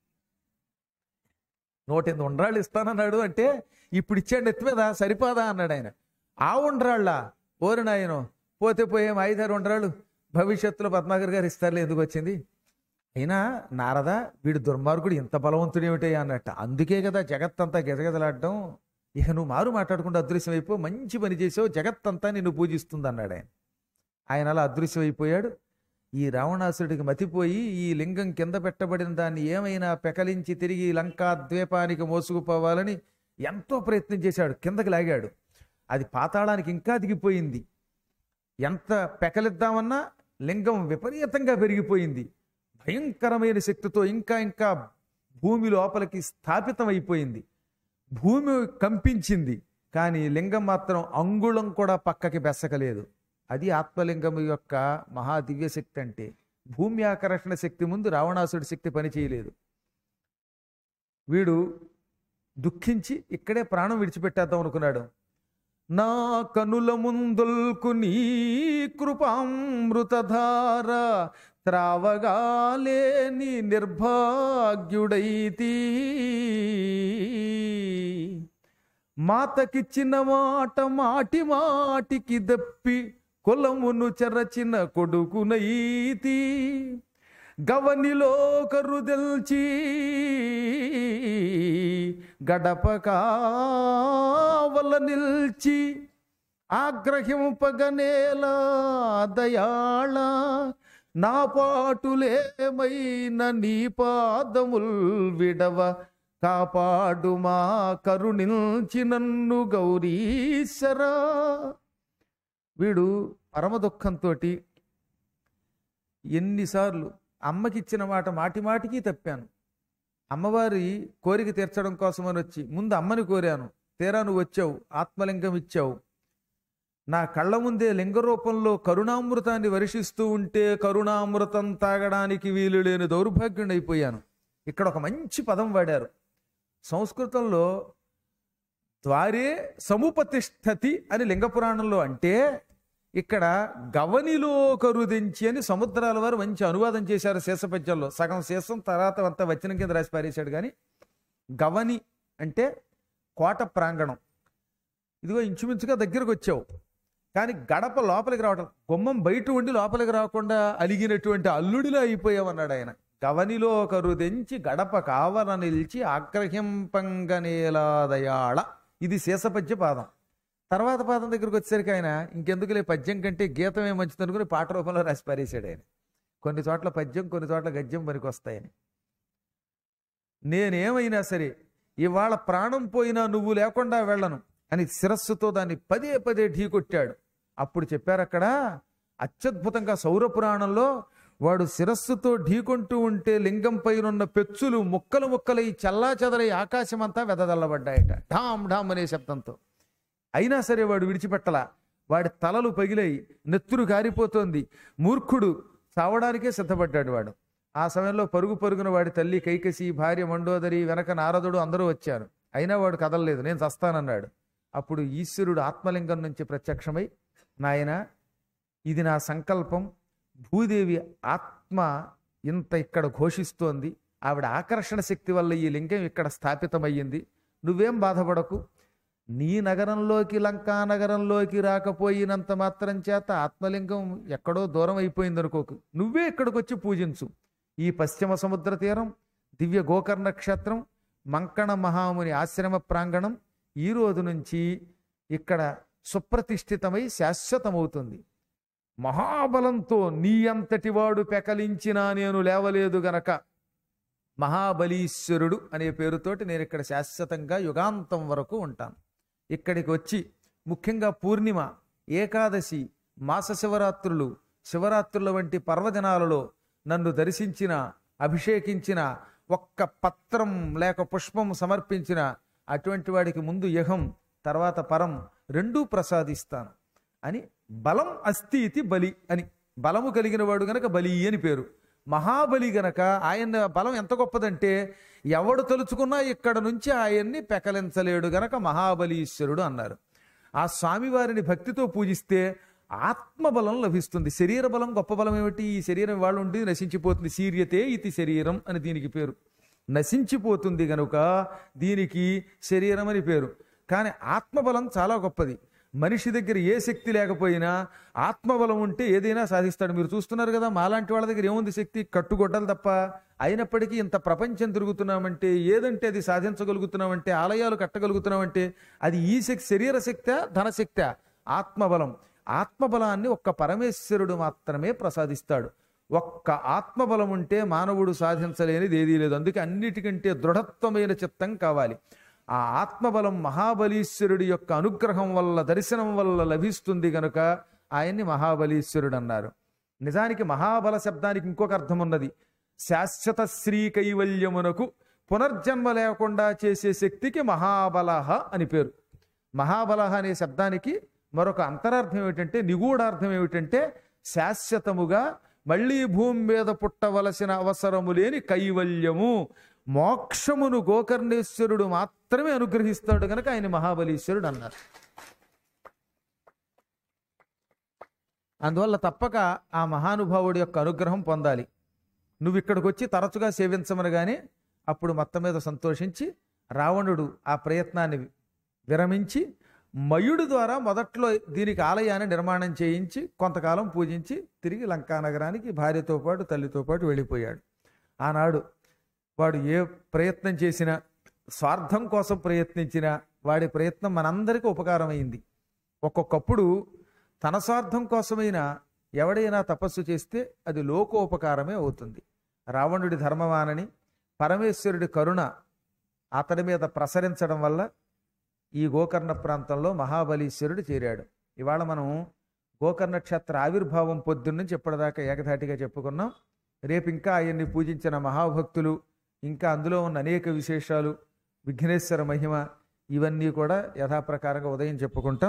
నూట ఎనిమిది ఉండ్రాళ్ళు ఇస్తానన్నాడు అంటే ఇప్పుడు ఇచ్చాడు నెత్తి మీద సరిపోదా అన్నాడు ఆయన ఆ ఉండ్రాళ్ళ ఓరి నాయనో పోతే పోయే ఐదారు ఉండ్రాళ్ళు భవిష్యత్తులో పద్మాకర్ గారు ఇస్తారులే ఎందుకు వచ్చింది అయినా నారద వీడు దుర్మార్గుడు ఇంత బలవంతుడు ఏమిటయ్యా అన్నట్ట అందుకే కదా జగత్తంతా గెజగెజలాడడం ఇక నువ్వు మారు మాట్లాడకుండా అదృశ్యం అయిపో మంచి పని చేసావు జగత్తంతా నిన్ను పూజిస్తుంది అన్నాడు ఆయన ఆయన అలా అదృశ్యం అయిపోయాడు ఈ రావణాసురుడికి మతిపోయి ఈ లింగం కింద పెట్టబడిన దాన్ని ఏమైనా పెకలించి తిరిగి లంకా ద్వీపానికి మోసుకుపోవాలని ఎంతో ప్రయత్నం చేశాడు కిందకి లాగాడు అది పాతాళానికి ఇంకా దిగిపోయింది ఎంత పెకలిద్దామన్నా లింగం విపరీతంగా పెరిగిపోయింది భయంకరమైన శక్తితో ఇంకా ఇంకా భూమి లోపలికి స్థాపితం అయిపోయింది భూమి కంపించింది కానీ లింగం మాత్రం అంగుళం కూడా పక్కకి బెసకలేదు అది ఆత్మలింగం యొక్క మహా దివ్య శక్తి అంటే భూమి ఆకర్షణ శక్తి ముందు రావణాసుడి శక్తి పనిచేయలేదు వీడు దుఃఖించి ఇక్కడే ప్రాణం విడిచిపెట్టేద్దాం అనుకున్నాడు నా కనుల ముందుల్కు నీ కృపామృతధార త్రావగాలేని నిర్భాగ్యుడైతి మాతకిచ్చిన మాట మాటి మాటికి దప్పి కులమును చెరచిన కొడుకునైతి గవనిలో కరుదెల్చి గడప కావల నిల్చి ఆగ్రహింపగనేలా దయాళ నా పాటులేమైన నీ పాదముల్ విడవ కాపాడు మా కరుణించి నన్ను గౌరీశరా వీడు పరమ దుఃఖంతో ఎన్నిసార్లు అమ్మకిచ్చిన మాట మాటి మాటికి తప్పాను అమ్మవారి కోరిక తీర్చడం కోసమని వచ్చి ముందు అమ్మని కోరాను తీరా నువ్వు వచ్చావు ఆత్మలింగం ఇచ్చావు నా కళ్ళ ముందే లింగ రూపంలో కరుణామృతాన్ని వర్షిస్తూ ఉంటే కరుణామృతం తాగడానికి వీలు లేని దౌర్భాగ్యుడైపోయాను ఇక్కడ ఒక మంచి పదం వాడారు సంస్కృతంలో ద్వారే సముపతిష్ఠతి అని లింగ పురాణంలో అంటే ఇక్కడ గవనిలో కరుదించి అని సముద్రాల వారు మంచి అనువాదం చేశారు శేషపద్యంలో సగం శేషం తర్వాత అంతా వచ్చిన కింద రాసి పారేశాడు కానీ గవని అంటే కోట ప్రాంగణం ఇదిగో ఇంచుమించుగా దగ్గరకు వచ్చావు కానీ గడప లోపలికి రావటం గుమ్మం బయట ఉండి లోపలికి రాకుండా అలిగినటువంటి అల్లుడిలో అయిపోయామన్నాడు ఆయన గవనిలో కరుదెంచి గడప కావన నిలిచి ఆగ్రహింపంగనేలాదయాళ ఇది శేషపద్య పాదం తర్వాత పాదం దగ్గరికి వచ్చేసరికి ఆయన ఇంకెందుకులే పద్యం కంటే గీతమే మంచిది అనుకుని పాట రూపంలో రాసి పారేశాడు ఆయన కొన్ని చోట్ల పద్యం కొన్ని చోట్ల గద్యం పనికి వస్తాయని నేనేమైనా సరే ఇవాళ ప్రాణం పోయినా నువ్వు లేకుండా వెళ్ళను అని శిరస్సుతో దాన్ని పదే పదే ఢీకొట్టాడు అప్పుడు చెప్పారు అక్కడ అత్యద్భుతంగా సౌర పురాణంలో వాడు శిరస్సుతో ఢీకొంటూ ఉంటే లింగం పైనున్న పెచ్చులు ముక్కలు ముక్కలై చల్లా చెదరై ఆకాశమంతా వెదజల్లబడ్డాయట ఢామ్ ఢామ్ అనే శబ్దంతో అయినా సరే వాడు విడిచిపెట్టలా వాడి తలలు పగిలై నెత్తురు కారిపోతోంది మూర్ఖుడు చావడానికే సిద్ధపడ్డాడు వాడు ఆ సమయంలో పరుగు పరుగున వాడి తల్లి కైకసి భార్య మండోదరి వెనక నారదుడు అందరూ వచ్చారు అయినా వాడు కదలలేదు నేను చస్తానన్నాడు అప్పుడు ఈశ్వరుడు ఆత్మలింగం నుంచి ప్రత్యక్షమై నాయన ఇది నా సంకల్పం భూదేవి ఆత్మ ఇంత ఇక్కడ ఘోషిస్తోంది ఆవిడ ఆకర్షణ శక్తి వల్ల ఈ లింగం ఇక్కడ స్థాపితమయ్యింది నువ్వేం బాధపడకు నీ నగరంలోకి లంకా నగరంలోకి రాకపోయినంత మాత్రం చేత ఆత్మలింగం ఎక్కడో దూరం అయిపోయింది అనుకోకు నువ్వే ఇక్కడికి వచ్చి పూజించు ఈ పశ్చిమ సముద్ర తీరం దివ్య గోకర్ణ క్షేత్రం మంకణ మహాముని ఆశ్రమ ప్రాంగణం ఈ రోజు నుంచి ఇక్కడ సుప్రతిష్ఠితమై శాశ్వతమవుతుంది మహాబలంతో నీ అంతటి వాడు పెకలించినా నేను లేవలేదు గనక మహాబలీశ్వరుడు అనే పేరుతోటి నేను ఇక్కడ శాశ్వతంగా యుగాంతం వరకు ఉంటాను ఇక్కడికి వచ్చి ముఖ్యంగా పూర్ణిమ ఏకాదశి మాస శివరాత్రులు శివరాత్రుల వంటి పర్వదినాలలో నన్ను దర్శించిన అభిషేకించిన ఒక్క పత్రం లేక పుష్పం సమర్పించిన అటువంటి వాడికి ముందు యహం తర్వాత పరం రెండూ ప్రసాదిస్తాను అని బలం అస్థి ఇది బలి అని బలము కలిగిన వాడు గనక బలి అని పేరు మహాబలి గనక ఆయన బలం ఎంత గొప్పదంటే ఎవడు తలుచుకున్నా ఇక్కడ నుంచి ఆయన్ని పెకలించలేడు గనక మహాబలీశ్వరుడు అన్నారు ఆ స్వామివారిని భక్తితో పూజిస్తే ఆత్మబలం లభిస్తుంది శరీర బలం గొప్ప బలం ఏమిటి ఈ శరీరం వాళ్ళు ఉండి నశించిపోతుంది సీర్యతే ఇది శరీరం అని దీనికి పేరు నశించిపోతుంది గనుక దీనికి శరీరం అని పేరు కానీ ఆత్మబలం చాలా గొప్పది మనిషి దగ్గర ఏ శక్తి లేకపోయినా ఆత్మబలం ఉంటే ఏదైనా సాధిస్తాడు మీరు చూస్తున్నారు కదా మాలాంటి వాళ్ళ దగ్గర ఏముంది శక్తి కట్టుగొడ్డలు తప్ప అయినప్పటికీ ఇంత ప్రపంచం తిరుగుతున్నామంటే ఏదంటే అది సాధించగలుగుతున్నామంటే ఆలయాలు కట్టగలుగుతున్నామంటే అది ఈ శక్తి శరీర శక్తి ధనశక్తి ఆత్మబలం ఆత్మబలాన్ని ఒక్క పరమేశ్వరుడు మాత్రమే ప్రసాదిస్తాడు ఒక్క ఆత్మబలం ఉంటే మానవుడు సాధించలేనిది ఏదీ లేదు అందుకే అన్నిటికంటే దృఢత్వమైన చిత్తం కావాలి ఆ ఆత్మబలం మహాబలీశ్వరుడి యొక్క అనుగ్రహం వల్ల దర్శనం వల్ల లభిస్తుంది గనుక ఆయన్ని మహాబలీశ్వరుడు అన్నారు నిజానికి మహాబల శబ్దానికి ఇంకొక అర్థం ఉన్నది శాశ్వత శ్రీ కైవల్యమునకు పునర్జన్మ లేకుండా చేసే శక్తికి మహాబలహ అని పేరు మహాబలహ అనే శబ్దానికి మరొక అంతరార్థం ఏమిటంటే నిగూఢార్థం ఏమిటంటే శాశ్వతముగా మళ్ళీ భూమి మీద పుట్టవలసిన అవసరము లేని కైవల్యము మోక్షమును గోకర్ణేశ్వరుడు మాత్రమే అనుగ్రహిస్తాడు గనక ఆయన మహాబలీశ్వరుడు అన్నారు అందువల్ల తప్పక ఆ మహానుభావుడి యొక్క అనుగ్రహం పొందాలి నువ్వు ఇక్కడికి వచ్చి తరచుగా సేవించమనగానే అప్పుడు మొత్తం మీద సంతోషించి రావణుడు ఆ ప్రయత్నాన్ని విరమించి మయుడు ద్వారా మొదట్లో దీనికి ఆలయాన్ని నిర్మాణం చేయించి కొంతకాలం పూజించి తిరిగి లంకా నగరానికి భార్యతో పాటు తల్లితో పాటు వెళ్ళిపోయాడు ఆనాడు వాడు ఏ ప్రయత్నం చేసినా స్వార్థం కోసం ప్రయత్నించినా వాడి ప్రయత్నం మనందరికీ ఉపకారమైంది ఒక్కొక్కప్పుడు తన స్వార్థం కోసమైనా ఎవడైనా తపస్సు చేస్తే అది లోకోపకారమే అవుతుంది రావణుడి ధర్మవానని పరమేశ్వరుడి కరుణ అతడి మీద ప్రసరించడం వల్ల ఈ గోకర్ణ ప్రాంతంలో మహాబలీశ్వరుడు చేరాడు ఇవాళ మనం గోకర్ణ క్షేత్ర ఆవిర్భావం పొద్దున్నుంచి ఇప్పటిదాకా ఏకధాటిగా చెప్పుకున్నాం రేపు ఇంకా ఆయన్ని పూజించిన మహాభక్తులు ఇంకా అందులో ఉన్న అనేక విశేషాలు విఘ్నేశ్వర మహిమ ఇవన్నీ కూడా యథాప్రకారంగా ఉదయం చెప్పుకుంటాం